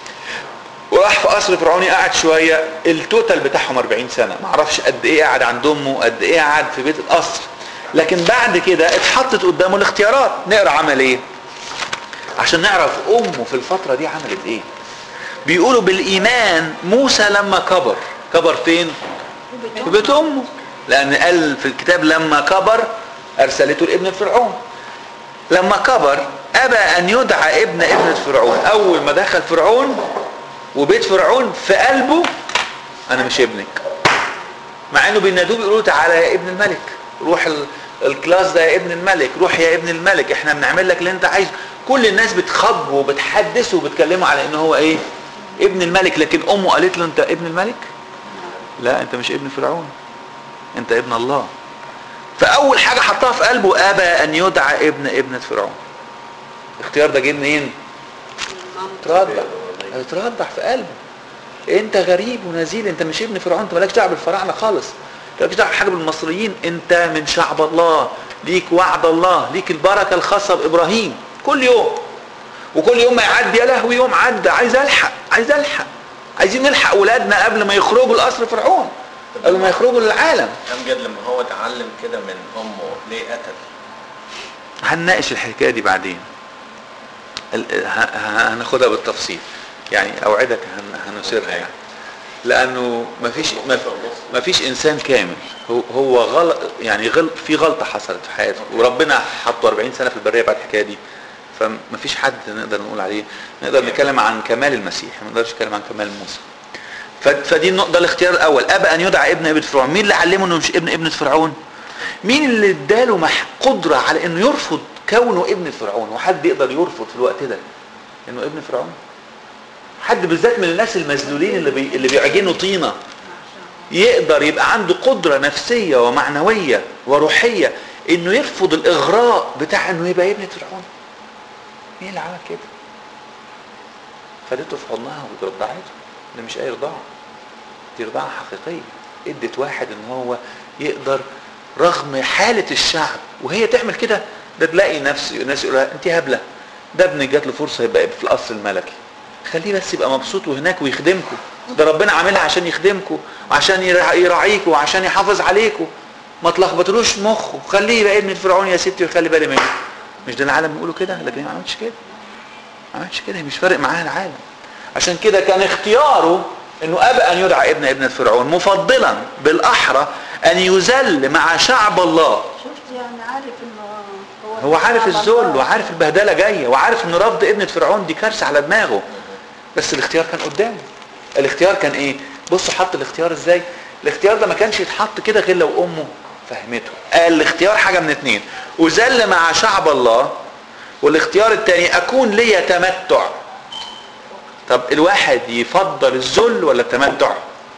وراح في قصر فرعوني قعد شويه التوتال بتاعهم 40 سنه ما اعرفش قد ايه قعد عند امه قد ايه قعد في بيت القصر لكن بعد كده اتحطت قدامه الاختيارات نقرا عمل ايه عشان نعرف امه في الفتره دي عملت ايه بيقولوا بالايمان موسى لما كبر كبر فين في بيت امه لان قال في الكتاب لما كبر ارسلته لابن فرعون لما كبر ابى ان يدعى ابن ابنة فرعون اول ما دخل فرعون وبيت فرعون في قلبه انا مش ابنك مع انه بينادوه بيقولوا تعالى يا ابن الملك روح ال- الكلاس ده يا ابن الملك روح يا ابن الملك احنا بنعمل لك اللي انت عايزه كل الناس بتخاطبه وبتحدثه وبتكلمه على ان هو ايه ابن الملك لكن امه قالت له انت ابن الملك لا انت مش ابن فرعون انت ابن الله فاول حاجه حطها في قلبه ابى ان يدعى ابن ابنه فرعون الاختيار ده جه منين ترضع ترضع في قلبه انت غريب ونزيل انت مش ابن فرعون انت مالكش دعوه بالفراعنه خالص انت مالكش دعوه بحاجه بالمصريين انت من شعب الله ليك وعد الله ليك البركه الخاصه بابراهيم كل يوم وكل يوم ما يعدي يا لهوي يوم عدى عايز الحق عايز الحق عايزين نلحق اولادنا قبل ما يخرجوا لقصر فرعون قبل ما يخرجوا للعالم امجد لما هو اتعلم كده من امه ليه قتل هنناقش الحكايه دي بعدين ال- ه- ه- هناخدها بالتفصيل يعني اوعدك هن- هنثيرها يعني لانه مفيش مف- مفيش انسان كامل هو هو غلط يعني غلط في غلطه حصلت في حياته وربنا حطه 40 سنه في البريه بعد الحكايه دي فمفيش حد نقدر نقول عليه نقدر نتكلم عن كمال المسيح ما نقدرش نتكلم عن كمال موسى ف- فدي النقطه ده الاختيار الاول ابى ان يدعى ابن ابن فرعون مين اللي علمه انه مش ابن ابن فرعون مين اللي اداله مح قدره على انه يرفض كونه ابن فرعون وحد يقدر يرفض في الوقت ده انه ابن فرعون حد بالذات من الناس المذلولين اللي بي... اللي بيعجنوا طينه يقدر يبقى عنده قدره نفسيه ومعنويه وروحيه انه يرفض الاغراء بتاع انه يبقى ابن فرعون مين اللي عمل كده خدته في حضنها وترضعته ده مش اي رضاعه دي رضاعه حقيقيه ادت واحد ان هو يقدر رغم حاله الشعب وهي تعمل كده ده تلاقي نفس ناس يقولها انت هبله ده ابن جات له فرصه يبقى في القصر الملكي خليه بس يبقى مبسوط وهناك ويخدمكم ده ربنا عاملها عشان يخدمكم وعشان يرع- يراعيكم وعشان يحافظ عليكم ما تلخبطلوش مخه خليه يبقى ابن فرعون يا ستي ويخلي بالي منه مش ده العالم بيقولوا كده لكن هي ما عملتش كده ما عملتش كده هي مش فارق معاها العالم عشان كده كان اختياره انه ابى ان يدعى ابن ابنة فرعون مفضلا بالاحرى ان يذل مع شعب الله شفت يعني عارف انه هو عارف شعب الذل الله. وعارف البهدله جايه وعارف ان رفض ابنة فرعون دي كارثه على دماغه بس الاختيار كان قدامه الاختيار كان ايه بصوا حط الاختيار ازاي الاختيار ده ما كانش يتحط كده غير لو امه فهمته قال الاختيار حاجه من اتنين اذل مع شعب الله والاختيار التاني اكون ليا تمتع طب الواحد يفضل الذل ولا التمتع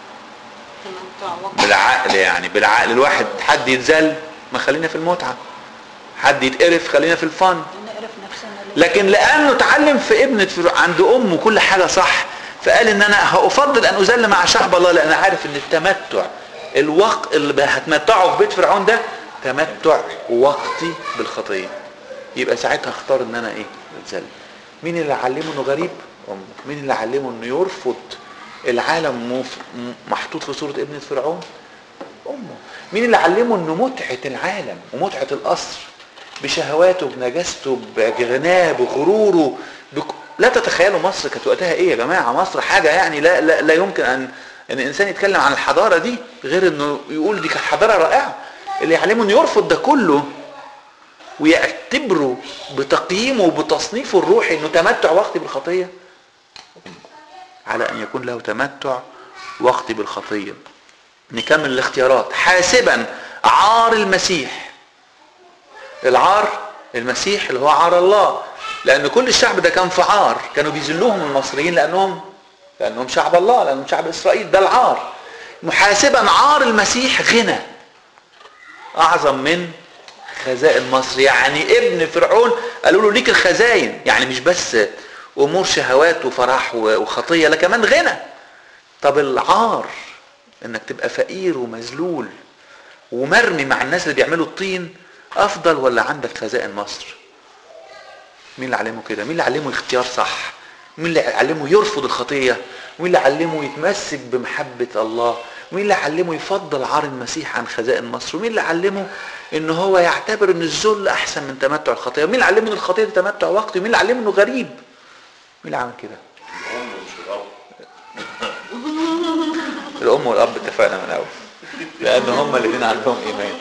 تمتع وقت بالعقل يعني بالعقل الواحد حد يتذل ما خلينا في المتعه حد يتقرف خلينا في الفن نقرف نفسنا ليه؟ لكن لانه اتعلم في ابنة فرعون عند امه كل حاجه صح فقال ان انا هافضل ان اذل مع شعب الله لان عارف ان التمتع الوقت اللي هتمتعه في بيت فرعون ده تمتع وقتي بالخطيه يبقى ساعتها اختار ان انا ايه اتذل مين اللي علمه انه غريب امه مين اللي علمه انه يرفض العالم مف- م- محطوط في صوره ابنه فرعون امه مين اللي علمه انه متعه العالم ومتعه القصر بشهواته بنجاسته بغناه بغروره بك... لا تتخيلوا مصر كانت وقتها ايه يا جماعه مصر حاجه يعني لا لا, لا يمكن ان ان الانسان يتكلم عن الحضاره دي غير انه يقول دي كانت حضاره رائعه اللي يعلمه انه يرفض ده كله ويعتبره بتقييمه وبتصنيفه الروحي انه تمتع وقتي بالخطيه على ان يكون له تمتع وقتي بالخطيه نكمل الاختيارات حاسبا عار المسيح العار المسيح اللي هو عار الله لان كل الشعب ده كان في عار كانوا بيذلوهم المصريين لانهم لانهم شعب الله لانهم شعب اسرائيل ده العار محاسبا عار المسيح غنى اعظم من خزائن مصر يعني ابن فرعون قالوا له ليك الخزاين يعني مش بس امور شهوات وفرح وخطيه لا كمان غنى طب العار انك تبقى فقير ومذلول ومرمي مع الناس اللي بيعملوا الطين افضل ولا عندك خزائن مصر مين اللي علمه كده مين اللي علمه اختيار صح مين اللي علمه يرفض الخطيه مين اللي علمه يتمسك بمحبه الله مين اللي علمه يفضل عار المسيح عن خزائن مصر ومين اللي علمه ان هو يعتبر ان الذل احسن من تمتع الخطيه مين اللي علمه ان الخطيه دي تمتع وقتي مين اللي علمه انه غريب مين اللي عمل كده الام مش الاب الام والاب اتفقنا من الاول لان هما الاثنين عندهم ايمان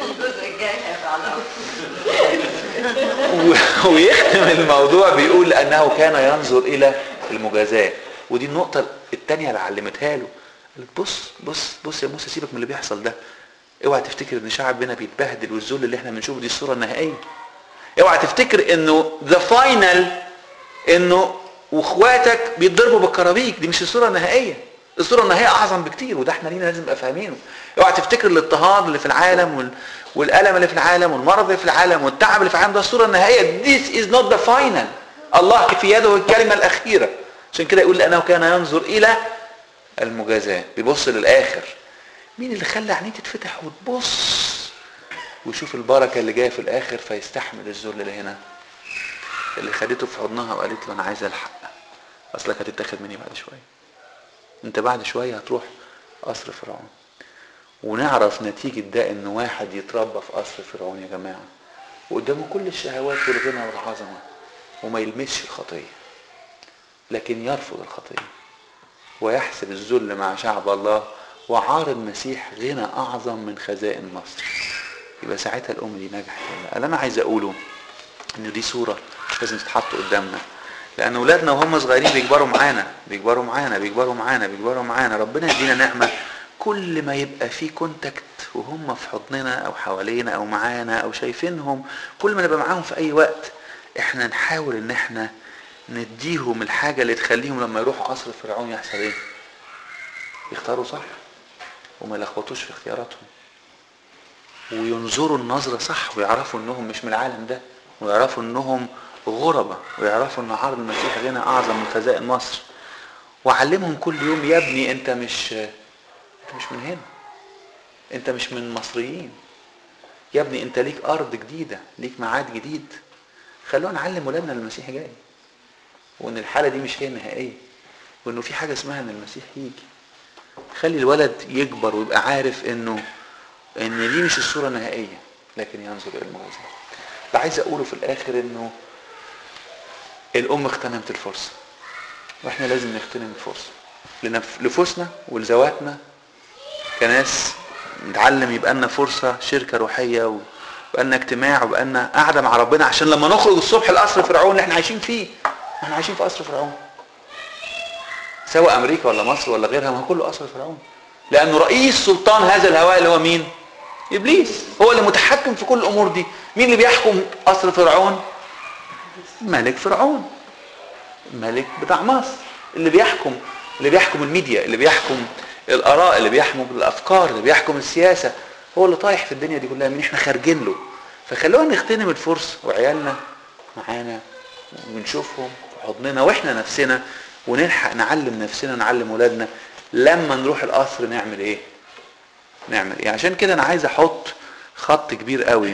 و- ويختم الموضوع بيقول انه كان ينظر الى المجازاه ودي النقطه الثانيه اللي علمتها له قالت بص بص بص يا موسى سيبك من اللي بيحصل ده اوعى تفتكر ان شعبنا بيتبهدل والذل اللي احنا بنشوفه دي الصوره النهائيه اوعى تفتكر انه ذا فاينل انه واخواتك بيتضربوا بالكرابيك دي مش الصوره النهائيه الصوره النهائيه اعظم بكتير وده احنا لينا لازم نبقى فاهمينه اوعى تفتكر الاضطهاد اللي في العالم وال... والالم اللي في العالم والمرض اللي في العالم والتعب اللي في العالم ده الصوره النهائيه this is not the final الله في يده الكلمه الاخيره عشان كده يقول لانه كان ينظر الى المجازاه بيبص للاخر مين اللي خلى عينيه تتفتح وتبص ويشوف البركه اللي جايه في الاخر فيستحمل الذل اللي هنا اللي خدته في حضنها وقالت له انا عايزه الحق اصلك هتتاخد مني بعد شويه انت بعد شويه هتروح قصر فرعون ونعرف نتيجة ده ان واحد يتربى في قصر فرعون يا جماعة وقدامه كل الشهوات والغنى والعظمة وما يلمسش الخطية لكن يرفض الخطية ويحسب الذل مع شعب الله وعار المسيح غنى اعظم من خزائن مصر يبقى ساعتها الام دي نجحت ولا لا؟ اللي انا عايز اقوله ان دي صورة لازم تتحط قدامنا لان اولادنا وهم صغيرين بيكبروا معانا بيكبروا معانا بيكبروا معانا بيكبروا معانا ربنا يدينا نعمه كل ما يبقى في كونتاكت وهم في حضننا او حوالينا او معانا او شايفينهم كل ما نبقى معاهم في اي وقت احنا نحاول ان احنا نديهم الحاجه اللي تخليهم لما يروحوا قصر فرعون يحصل ايه يختاروا صح وما يلخبطوش في اختياراتهم وينظروا النظرة صح ويعرفوا انهم مش من العالم ده ويعرفوا انهم غربة ويعرفوا ان عرض المسيح غنى اعظم من خزائن مصر وعلمهم كل يوم يا ابني انت مش انت مش من هنا انت مش من مصريين يا ابني انت ليك ارض جديدة ليك ميعاد جديد خلونا نعلم ولادنا ان المسيح جاي وان الحالة دي مش هي النهائية وانه في حاجة اسمها ان المسيح يجي خلي الولد يكبر ويبقى عارف انه ان دي مش الصورة النهائية لكن ينظر الى الموازنة اللي عايز اقوله في الاخر انه الام اغتنمت الفرصة واحنا لازم نغتنم الفرصة لنف- لنفوسنا ولذواتنا كناس نتعلم يبقى لنا فرصة شركة روحية ويبقى لنا اجتماع ويبقى لنا قاعدة مع ربنا عشان لما نخرج الصبح لقصر فرعون اللي احنا عايشين فيه احنا عايشين في قصر فرعون سواء امريكا ولا مصر ولا غيرها ما هو كله قصر فرعون لانه رئيس سلطان هذا الهواء اللي هو مين ابليس هو اللي متحكم في كل الامور دي مين اللي بيحكم قصر فرعون ملك فرعون ملك بتاع مصر اللي بيحكم اللي بيحكم الميديا اللي بيحكم الاراء اللي بيحكم الافكار اللي بيحكم السياسه هو اللي طايح في الدنيا دي كلها من احنا خارجين له فخلونا نغتنم الفرصه وعيالنا معانا ونشوفهم في حضننا واحنا نفسنا ونلحق نعلم نفسنا نعلم ولادنا لما نروح القصر نعمل ايه نعمل ايه عشان كده انا عايز احط خط كبير قوي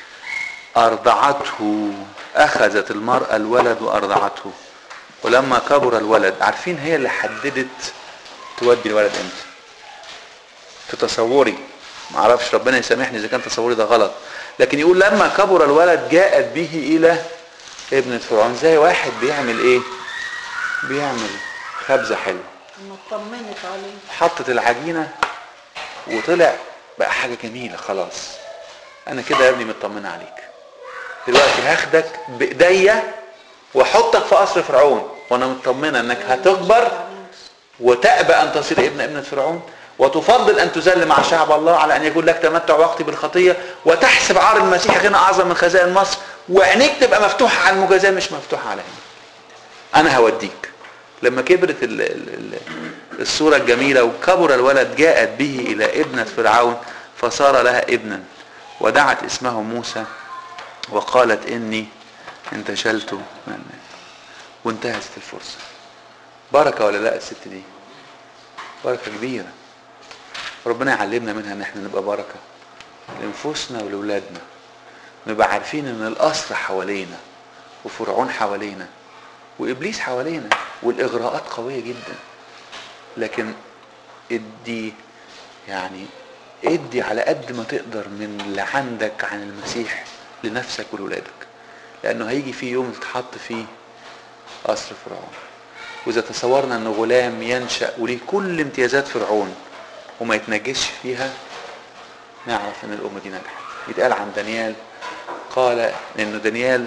ارضعته اخذت المرأة الولد وارضعته ولما كبر الولد عارفين هي اللي حددت تودي الولد امتى في تصوري ما اعرفش ربنا يسامحني اذا كان تصوري ده غلط لكن يقول لما كبر الولد جاءت به الى ابنة فرعون زي واحد بيعمل ايه بيعمل خبزة حلوة اما اطمنت عليه حطت العجينة وطلع بقى حاجة جميلة خلاص انا كده يا ابني مطمنة عليك دلوقتي هاخدك بايديا واحطك في قصر فرعون وانا مطمنة انك هتكبر وتأبى أن تصير ابن ابنة فرعون وتفضل أن تذل مع شعب الله على أن يكون لك تمتع وقتي بالخطية وتحسب عار المسيح غنى أعظم من خزائن مصر وعينيك تبقى مفتوحة على المجازاة مش مفتوحة على عينيك أنا هوديك لما كبرت ال- ال- ال- الصورة الجميلة وكبر الولد جاءت به إلى ابنة فرعون فصار لها ابنا ودعت اسمه موسى وقالت إني انتشلت من الماء وانتهزت الفرصة بركة ولا لا الست دي بركة كبيرة ربنا يعلمنا منها ان احنا نبقى بركة لانفسنا ولولادنا نبقى عارفين ان القصر حوالينا وفرعون حوالينا وابليس حوالينا والاغراءات قوية جدا لكن ادي يعني ادي على قد ما تقدر من اللي عندك عن المسيح لنفسك ولولادك لانه هيجي في يوم تتحط فيه قصر فرعون واذا تصورنا ان غلام ينشا وليه كل امتيازات فرعون وما يتنجسش فيها نعرف ان الامه دي نجحت يتقال عن دانيال قال انه دانيال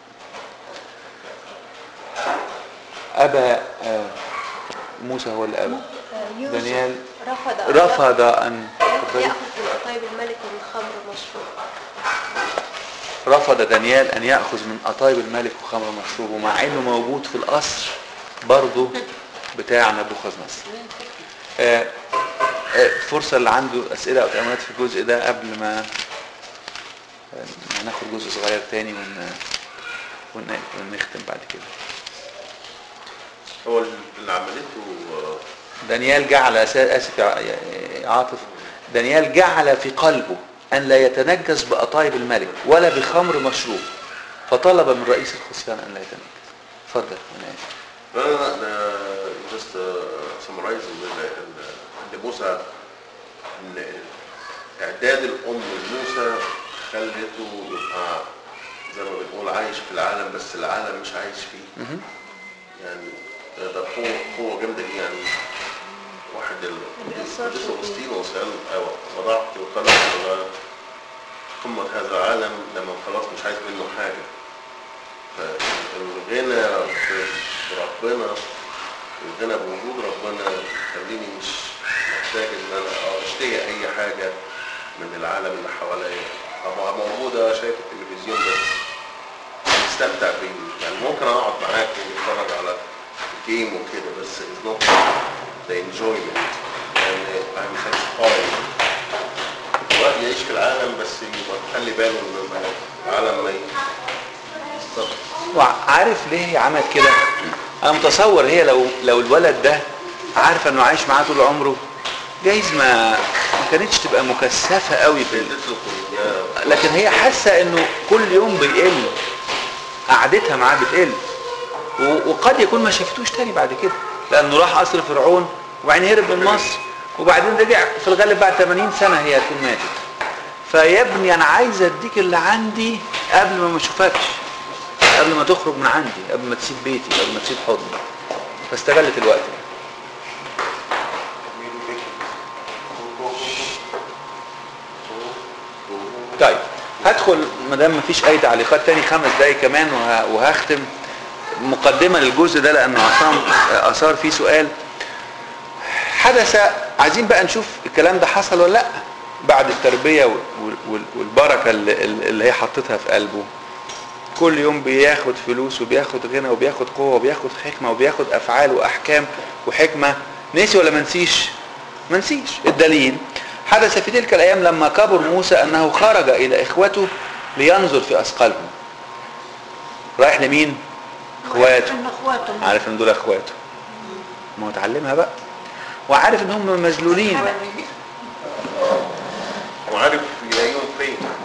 ابى آه، موسى هو اللي ابى يوسف دانيال رفض أن رفض ان يأخذ من قطايب الملك من خمر مشروب رفض دانيال ان ياخذ من قطايب الملك وخمر مشروب ومع انه موجود في القصر برضه بتاع نبوخذ نصر آه، آه، فرصه اللي عنده اسئله او تاملات في الجزء ده قبل ما آه، هناخد جزء صغير تاني ون... ون... ونختم بعد كده هو اللي عملته آه، دانيال جعل أسا- اسف يا يا عاطف دانيال جعل في قلبه ان لا يتنجس بقطايب الملك ولا بخمر مشروب فطلب من رئيس الخصيان ان لا يتنجس اتفضل انا اسف لا لا لا ده just سمرايز ان موسى ان اعداد الام لموسى خلته يبقى زي ما بنقول عايش في العالم بس العالم مش عايش فيه مهم. يعني ده ده قوة قوة جامدة دي يعني واحد الإصرار القديس شديد. أغسطينوس قال أيوة وضعت القلم على قمة هذا العالم لما خلاص مش عايز منه حاجة فالغنى بربنا الغنى بوجود ربنا يخليني مش محتاج ان انا اشتهي اي حاجة من العالم اللي حواليا ابقى موجودة شايف التلفزيون بس مستمتع بيه يعني ممكن اقعد معاك ونتفرج على جيم وكده بس it's not the enjoyment يعني I'm satisfied الواحد يعيش في العالم بس يبقى خلي باله ان العالم ما ي- بالظبط وعارف ليه هي عملت كده انا متصور هي لو لو الولد ده عارفه انه عايش معاه طول عمره جايز ما ما كانتش تبقى مكثفه قوي في ال- تدخل لكن هي حاسه انه كل يوم بيقل قعدتها معاه بتقل و- وقد يكون ما شافتوش تاني بعد كده لانه راح قصر فرعون وبعدين هرب من مصر وبعدين رجع في الغالب بعد 80 سنه هي هتكون ماتت فيا ابني انا عايز اديك اللي عندي قبل ما ما اشوفكش قبل ما تخرج من عندي قبل ما تسيب بيتي قبل ما تسيب حضني فاستغلت الوقت طيب هدخل ما دام مفيش اي تعليقات تاني خمس دقايق كمان وه- وهختم مقدمه للجزء ده لانه اصلا اثار فيه سؤال حدث عايزين بقى نشوف الكلام ده حصل ولا لا بعد التربيه وال- وال- والبركه اللي, اللي هي حطتها في قلبه كل يوم بياخد فلوس وبياخد غنى وبياخد قوه وبياخد حكمه وبياخد افعال واحكام وحكمه نسي ولا ما نسيش ما نسيش الدليل حدث في تلك الايام لما كبر موسى انه خرج الى اخوته لينظر في اثقالهم رايح لمين اخواته ان اخواته عارف ان دول اخواته ما هو اتعلمها بقى وعارف ان هم مذلولين وعارف يلاقيهم فين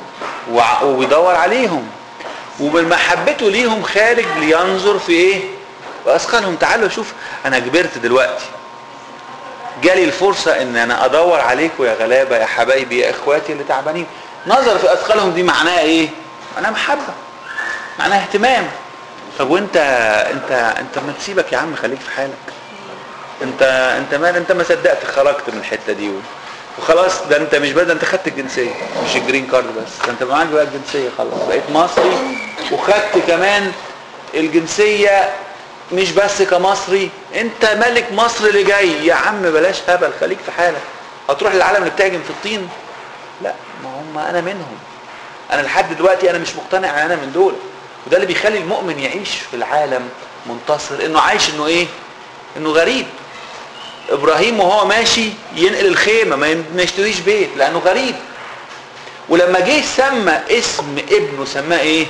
وع- وبيدور عليهم ومن محبته ليهم خارج لينظر في ايه واثقلهم تعالوا شوف انا كبرت دلوقتي جالي الفرصة ان انا ادور عليكم يا غلابة يا حبايبي يا اخواتي اللي تعبانين نظر في اثقالهم دي معناها ايه معناها محبة معناها اهتمام طب وانت انت انت ما تسيبك يا عم خليك في حالك انت انت مال انت ما صدقت خرجت من الحته دي و- وخلاص ده انت مش بقى ده انت خدت الجنسيه مش الجرين كارد بس ده انت معاك بقى الجنسيه خلاص بقيت مصري وخدت كمان الجنسيه مش بس كمصري انت ملك مصر اللي جاي يا عم بلاش هبل خليك في حالك هتروح للعالم اللي بتهاجم في الطين لا ما هم انا منهم انا لحد دلوقتي انا مش مقتنع ان انا من دول وده اللي بيخلي المؤمن يعيش في العالم منتصر انه عايش انه ايه انه غريب ابراهيم وهو ماشي ينقل الخيمه ما ين- ما يشتريش بيت لانه غريب ولما جه سمى اسم ابنه سماه ايه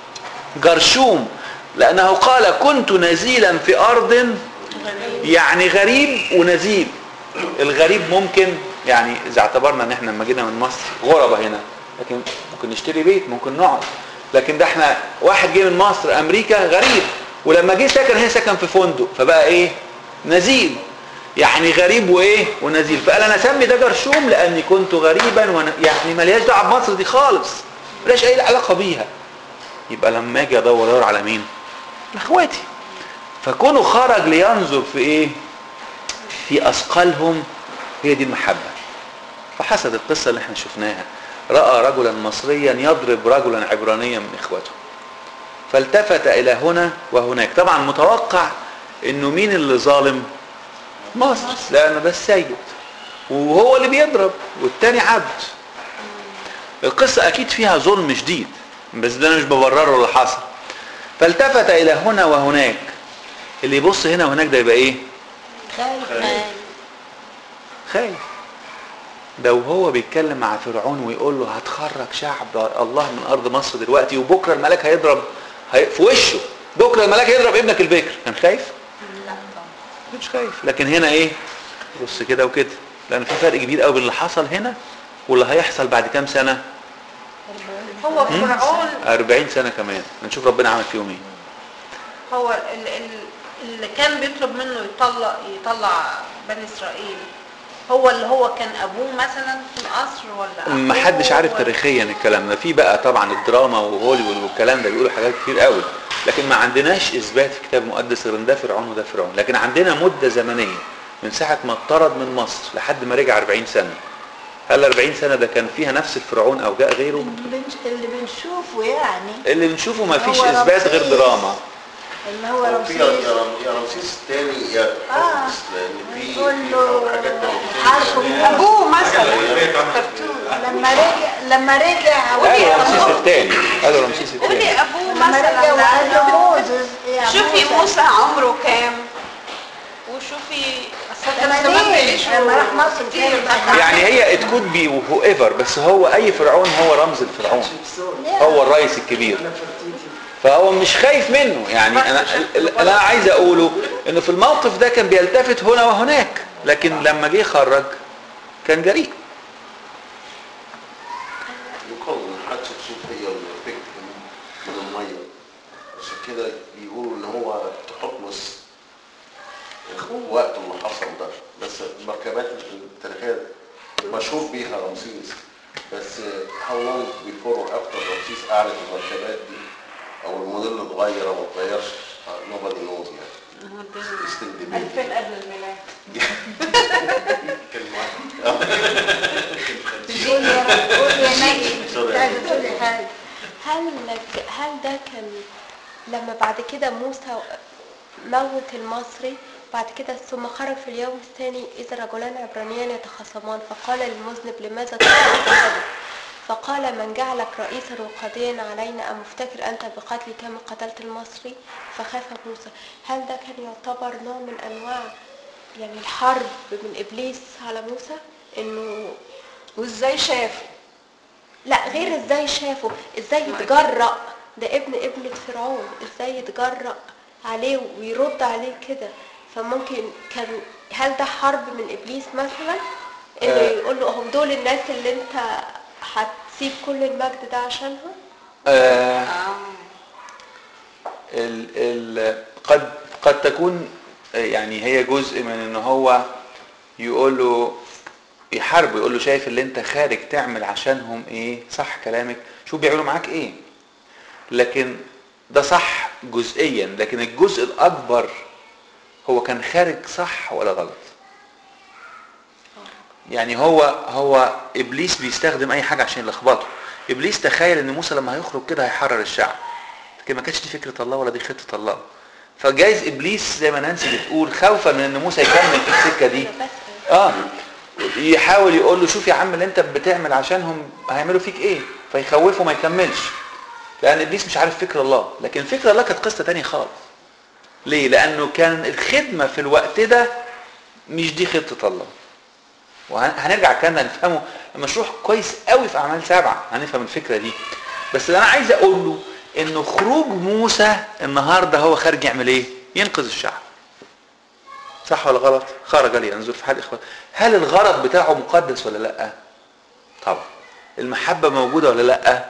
جرشوم لانه قال كنت نزيلا في ارض يعني غريب ونزيل الغريب ممكن يعني اذا اعتبرنا ان احنا لما جينا من مصر غربة هنا لكن ممكن نشتري بيت ممكن نقعد لكن ده احنا واحد جه من مصر امريكا غريب ولما جه سكن هنا سكن في فندق فبقى ايه نزيل يعني غريب وايه ونزيل فقال انا اسمي ده جرشوم لاني كنت غريبا وانا يعني ملياش دعوه بمصر دي خالص ملهاش اي علاقه بيها يبقى لما اجي ادور ادور على مين اخواتي فكونه خرج لينظر في ايه في اثقالهم هي دي المحبه فحسد القصه اللي احنا شفناها راى رجلا مصريا يضرب رجلا عبرانيا من اخوته فالتفت الى هنا وهناك طبعا متوقع انه مين اللي ظالم مصر لانه ده السيد وهو اللي بيضرب والتاني عبد القصة اكيد فيها ظلم شديد بس ده أنا مش ببرره اللي حصل فالتفت الى هنا وهناك اللي يبص هنا وهناك ده يبقى ايه خايف خايف ده وهو بيتكلم مع فرعون ويقول له هتخرج شعب الله من ارض مصر دلوقتي وبكره الملاك هيضرب هي في وشه بكره الملاك هيضرب ابنك البكر كان خايف مش خايف لكن هنا ايه بص كده وكده لان في فرق كبير قوي بين اللي حصل هنا واللي هيحصل بعد كام سنه هو فرعون 40 سنه كمان هنشوف ربنا عمل فيهم ايه هو ال- ال- اللي كان بيطلب منه يطلع يطلع بني اسرائيل هو اللي هو كان ابوه مثلا في القصر ولا ما أخوه حدش عارف ولا- تاريخيا الكلام ده في بقى طبعا الدراما وهوليوود والكلام ده بيقولوا حاجات كتير قوي لكن ما عندناش اثبات في كتاب مقدس غير ان ده فرعون وده فرعون لكن عندنا مده زمنيه من ساعه ما اطرد من مصر لحد ما رجع 40 سنه هل 40 سنه ده كان فيها نفس الفرعون او جاء غيره بنش- اللي بنشوفه يعني اللي بنشوفه ما فيش هو اثبات غير رمسيس. دراما اللي هو هو في يا رمسيس يا رم- يا رمسيس الثاني يا آه. رمسيس لان في يقول له حاجات عارفه من ابوه مثلا لما رجع لما رجع قالوا رمسيس الثاني قالوا رمسيس قولي الثاني ابوه لما رجع مثلا وقال له لأنه موسى يا شوفي موسى عمره كام وشوفي اصل كان لما زمان ليه؟ بيعيشوا لما راح مصر كتير كان- بقى. يعني هي ات كود بي وهو ايفر بس هو اي فرعون هو رمز الفرعون هو الرئيس الكبير فهو مش خايف منه يعني انا اللي انا عايز اقوله انه في الموقف ده كان بيلتفت هنا وهناك لكن لما جه يخرج كان جريء يقال ان حتشبسوت هي اللي فكت من الميه عشان كده بيقولوا ان هو تحتمس وقت اللي حصل ده بس المركبات التاريخيه مشهور بيها رمسيس بس how long before or after رمسيس اعلن المركبات دي او الموديل اتغير او ما اتغيرش nobody knows يعني still debate 2000 قبل الميلاد قول يا قول يا نجم سوري. عايزه تقولي حاجه هل هل ده كان لما بعد كده موسى موت المصري بعد كده ثم خرج في اليوم الثاني إذا رجلان عبرانيان يتخاصمان فقال للمذنب لماذا تقتل أحدا فقال من جعلك رئيسا وقاضيا علينا أم مفتكر أنت بقتلي كما قتلت المصري فخاف موسى هل ده كان يعتبر نوع من أنواع يعني الحرب من إبليس على موسى إنه وازاي شافه لا غير ازاي شافه ازاي يتجرأ ده ابن ابنة فرعون ازاي يتجرأ عليه ويرد عليه كده فممكن كان هل ده حرب من ابليس مثلا انه آه. يقول له هم دول الناس اللي انت هت سيب كل المجد ده عشانها آه ال ال قد قد تكون يعني هي جزء من ان هو يقول له يحاربه يقول له شايف اللي انت خارج تعمل عشانهم ايه صح كلامك شوف بيعملوا معاك ايه لكن ده صح جزئيا لكن الجزء الاكبر هو كان خارج صح ولا غلط يعني هو هو ابليس بيستخدم اي حاجه عشان يلخبطه ابليس تخيل ان موسى لما هيخرج كده هيحرر الشعب لكن ما كانتش دي فكره الله ولا دي خطه الله فجايز ابليس زي ما نانسي بتقول خوفا من ان موسى يكمل في السكه دي أنا بسأل اه يحاول يقول له شوف يا عم اللي انت بتعمل عشانهم هيعملوا فيك ايه فيخوفه ما يكملش لان ابليس مش عارف فكر الله لكن فكر الله كانت قصه تانية خالص ليه لانه كان الخدمه في الوقت ده مش دي خطه الله وهنرجع الكلام ده هنفهمه المشروع كويس قوي في اعمال سبعه هنفهم الفكره دي بس اللي انا عايز اقول له انه خروج موسى النهارده هو خارج يعمل ايه ينقذ الشعب صح ولا غلط خرج لينظر في حال اخوات هل الغرض بتاعه مقدس ولا لا طبعا المحبه موجوده ولا لا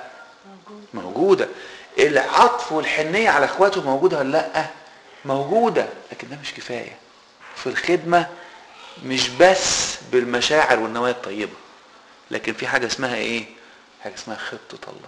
موجوده العطف والحنيه على اخواته موجوده ولا لا موجوده لكن ده مش كفايه في الخدمه مش بس بالمشاعر والنوايا الطيبه لكن في حاجه اسمها ايه حاجه اسمها خطه الله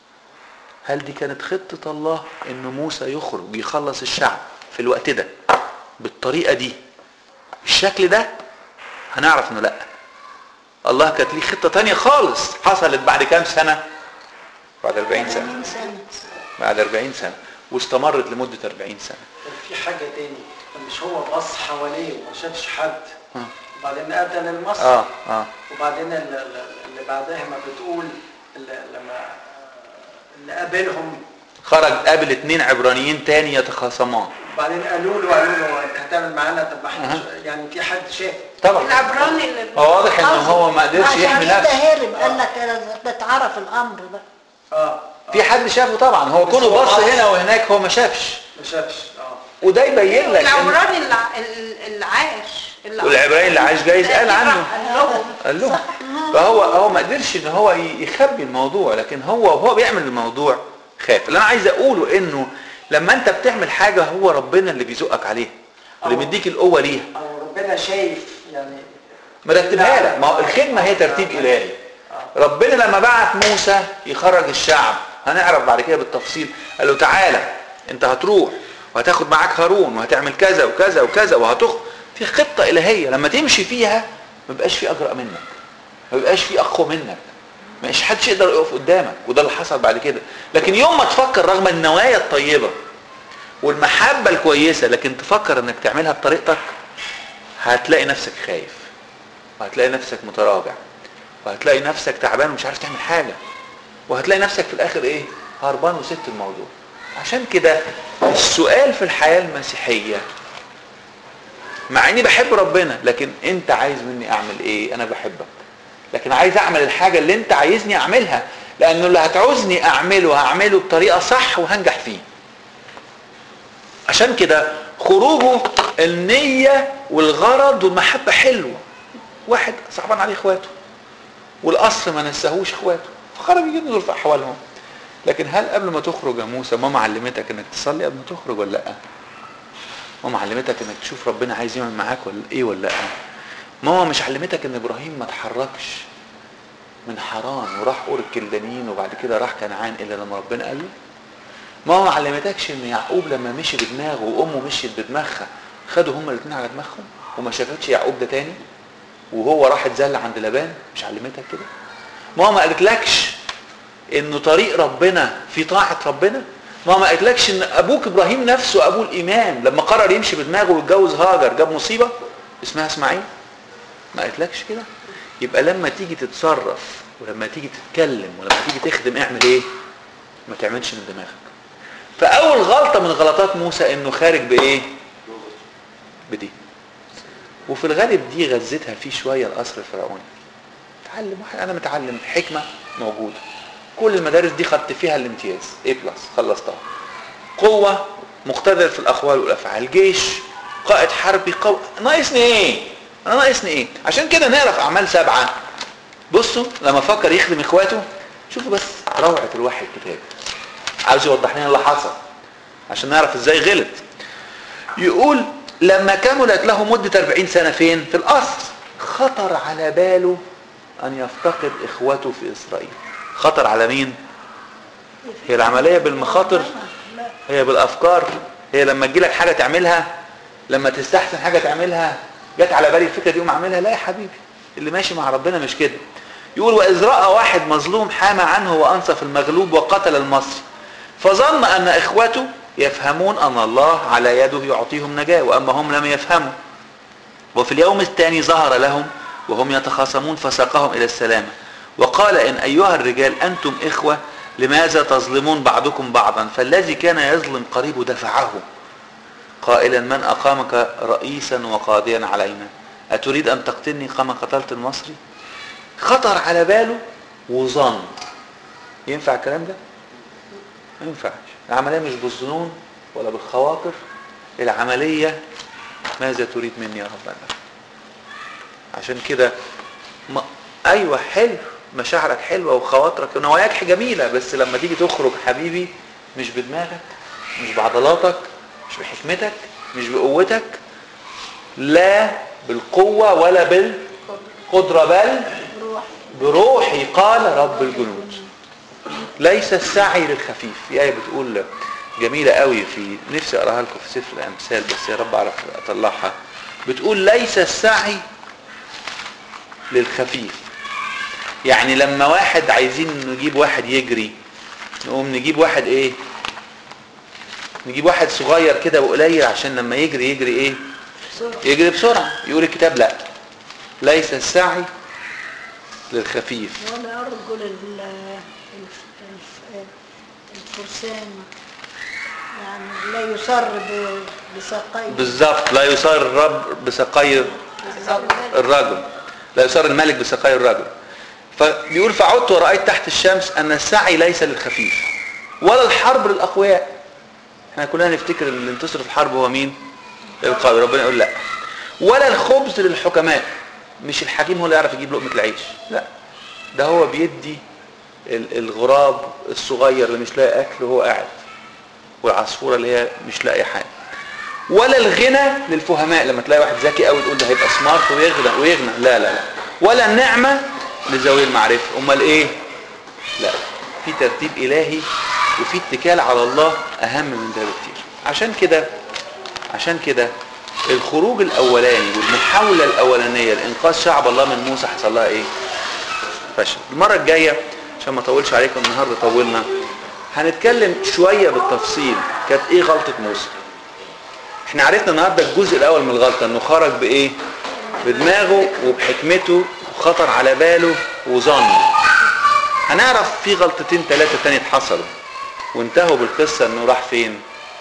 هل دي كانت خطه الله ان موسى يخرج يخلص الشعب في الوقت ده بالطريقه دي الشكل ده هنعرف انه لا الله كانت ليه خطه تانية خالص حصلت بعد كام سنه بعد 40 سنه 80 سنة بعد 40 سنه واستمرت لمده 40 سنه كان في حاجة تاني مش هو بص حواليه وما شافش حد آه. وبعدين أتى للمصر اه اه وبعدين ال- ال- اللي بعدها ما بتقول اللي- لما اللي قابلهم خرج قابل اتنين عبرانيين تاني يتخاصمان وبعدين قالوا له قالوا له انت هتعمل معانا طب ما احنا أها. ش- يعني في حد شاف طبعا العبراني اللي هو واضح ان هو ما قدرش عشان يحمي كده نفسه هرب قال لك أنا بتعرف الامر بقى اه في حد شافه طبعا هو بس كونه هو بص بص. هنا وهناك هو ما شافش ما شافش اه وده يبين لك إن العمراني اللي ع- اللي عاش اللي والعبراني اللي عاش جايز قال عنه قال لهم قال لهم فهو هو ما قدرش ان هو ي- يخبي الموضوع لكن هو وهو بيعمل الموضوع خاف اللي انا عايز اقوله انه لما انت بتعمل حاجه هو ربنا اللي بيزقك عليها اللي أو- مديك القوه ليها او ربنا شايف يعني مرتبها لك ما هو الخدمه هي ترتيب الهي ربنا لما بعت موسى يخرج الشعب هنعرف بعد كده بالتفصيل قال له تعالى انت هتروح وهتاخد معاك هارون وهتعمل كذا وكذا وكذا وهتخ في خطه الهيه لما تمشي فيها ما بيبقاش في اجرأ منك ما بيبقاش في اقوى منك ما فيش حدش يقدر يقف قدامك وده اللي حصل بعد كده لكن يوم ما تفكر رغم النوايا الطيبه والمحبه الكويسه لكن تفكر انك تعملها بطريقتك هتلاقي نفسك خايف وهتلاقي نفسك متراجع وهتلاقي نفسك تعبان ومش عارف تعمل حاجة وهتلاقي نفسك في الاخر ايه هربان وسبت الموضوع عشان كده السؤال في الحياة المسيحية مع اني بحب ربنا لكن انت عايز مني اعمل ايه انا بحبك لكن عايز اعمل الحاجة اللي انت عايزني اعملها لانه اللي هتعوزني اعمله هعمله بطريقة صح وهنجح فيه عشان كده خروجه النية والغرض والمحبة حلوة واحد صعبان عليه اخواته والاصل ما نساهوش اخواته فخرج ينظر في احوالهم لكن هل قبل ما تخرج يا موسى ماما علمتك انك تصلي قبل ما تخرج ولا لا ماما علمتك انك تشوف ربنا عايز يعمل معاك ولا ايه ولا لا ماما مش علمتك ان ابراهيم ما اتحركش من حران وراح اور الكلدانيين وبعد كده راح كنعان الا لما ربنا قال له ماما ما علمتكش ان يعقوب لما مشي بدماغه وامه مشيت بدماغها خدوا هما الاثنين على دماغهم وما شافتش يعقوب ده تاني وهو راح اتذل عند لبان مش علمتك كده ماما ما قالتلكش انه طريق ربنا في طاعه ربنا ماما ما قالتلكش ان ابوك ابراهيم نفسه ابو الايمان لما قرر يمشي بدماغه ويتجوز هاجر جاب مصيبه اسمها اسماعيل ما قالتلكش كده يبقى لما تيجي تتصرف ولما تيجي تتكلم ولما تيجي تخدم اعمل ايه ما تعملش من دماغك فاول غلطه من غلطات موسى انه خارج بايه بدي وفي الغالب دي غزتها فيه شويه القصر الفرعوني اتعلم واحد انا متعلم حكمه موجوده كل المدارس دي خدت فيها الامتياز A بلس خلصتها قوه مقتدر في الاقوال والافعال جيش قائد حربي قوي ناقصني ايه انا ناقصني ايه عشان كده نقرا في اعمال سبعه بصوا لما فكر يخدم اخواته شوفوا بس روعة الوحي الكتابي عاوز يوضح لنا اللي حصل عشان نعرف ازاي غلط يقول لما كملت له مدة 40 سنة فين في القصر خطر على باله ان يفتقد اخوته في اسرائيل خطر على مين هي العملية بالمخاطر لا هي بالافكار هي لما تجيلك حاجة تعملها لما تستحسن حاجة تعملها جت على بالي الفكرة دي قوم اعملها لا يا حبيبي اللي ماشي مع ربنا مش كده يقول واذ راى واحد مظلوم حامى عنه وانصف المغلوب وقتل المصري فظن ان اخوته يفهمون ان الله على يده يعطيهم نجاه واما هم لم يفهموا وفي اليوم الثاني ظهر لهم وهم يتخاصمون فساقهم الى السلامه وقال ان ايها الرجال انتم اخوه لماذا تظلمون بعضكم بعضا فالذي كان يظلم قريبه دفعه قائلا من اقامك رئيسا وقاضيا علينا اتريد ان تقتلني كما قتلت المصري خطر على باله وظن ينفع الكلام ده ما ينفعش العمليه مش بالظنون ولا بالخواطر العمليه ماذا تريد مني يا ربنا عشان كده ما ايوه حلو مشاعرك حلوه وخواطرك ونواياك جميله بس لما تيجي تخرج حبيبي مش بدماغك مش بعضلاتك مش بحكمتك مش بقوتك لا بالقوه ولا بالقدره بل روح بروحي قال رب الجنود ليس السعي للخفيف في آية بتقول جميلة قوي في نفسي أقراها لكم في سفر الأمثال بس يا رب أعرف أطلعها بتقول ليس السعي للخفيف يعني لما واحد عايزين نجيب واحد يجري نقوم نجيب واحد ايه نجيب واحد صغير كده وقليل عشان لما يجري يجري ايه بسرعة يجري بسرعة يقول الكتاب لا ليس السعي للخفيف ولا أرجل ال- الف- الف- الفرسان يعني لا يصر ب- بساقيه بالظبط لا يصار الرب بسقي الرجل لا يصار الملك بسقي الرجل فبيقول فعدت ورأيت تحت الشمس أن السعي ليس للخفيف ولا الحرب للأقوياء احنا كلنا نفتكر ان اللي انتصر في الحرب هو مين القوي ربنا يقول لا ولا الخبز للحكماء مش الحكيم هو اللي يعرف يجيب لقمة العيش لا ده هو بيدي ال- الغراب الصغير اللي مش لاقي اكل وهو قاعد والعصفوره اللي هي مش لاقي حاجه ولا الغنى للفهماء لما تلاقي واحد ذكي قوي تقول ده هيبقى سمارت ويغنى ويغنى لا لا لا ولا النعمه لذوي المعرفه امال ايه لا في ترتيب الهي وفي اتكال على الله اهم من ده بكتير عشان كده عشان كده الخروج الاولاني والمحاوله الاولانيه لانقاذ شعب الله من موسى حصل لها ايه فشل المره الجايه عشان ما اطولش عليكم النهارده طولنا هنتكلم شويه بالتفصيل كانت ايه غلطه موسى احنا عرفنا النهارده الجزء الاول من الغلطه انه خرج بايه بدماغه وبحكمته وخطر على باله وظن هنعرف في غلطتين ثلاثه تاني حصلوا وانتهوا بالقصه انه راح فين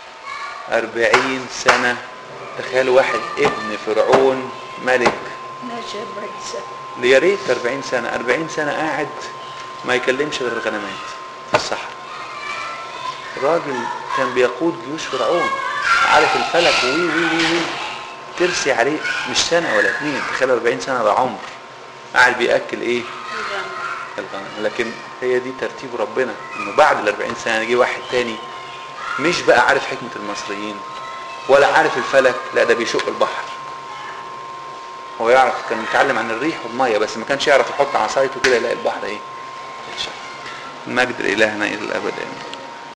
أربعين سنة تخيلوا واحد ابن فرعون ملك ماشي 40 سنة يا ريت 40 سنة 40 سنة قاعد ما يكلمش غير الغنمات في الصحراء راجل كان بيقود جيوش فرعون عارف الفلك وي وي وي وي ترسي عليه مش سنة ولا اتنين تخيل 40 سنة ده عمر قاعد بيأكل ايه الغنم لكن هي دي ترتيب ربنا انه بعد ال 40 سنة يجي واحد تاني مش بقى عارف حكمة المصريين ولا عارف الفلك لا ده بيشق البحر هو يعرف كان متعلم عن الريح والميه بس ما كانش يعرف يحط عصايته كده يلاقي البحر ايه يتشق. المجد لإلهنا إلى الأبد آمين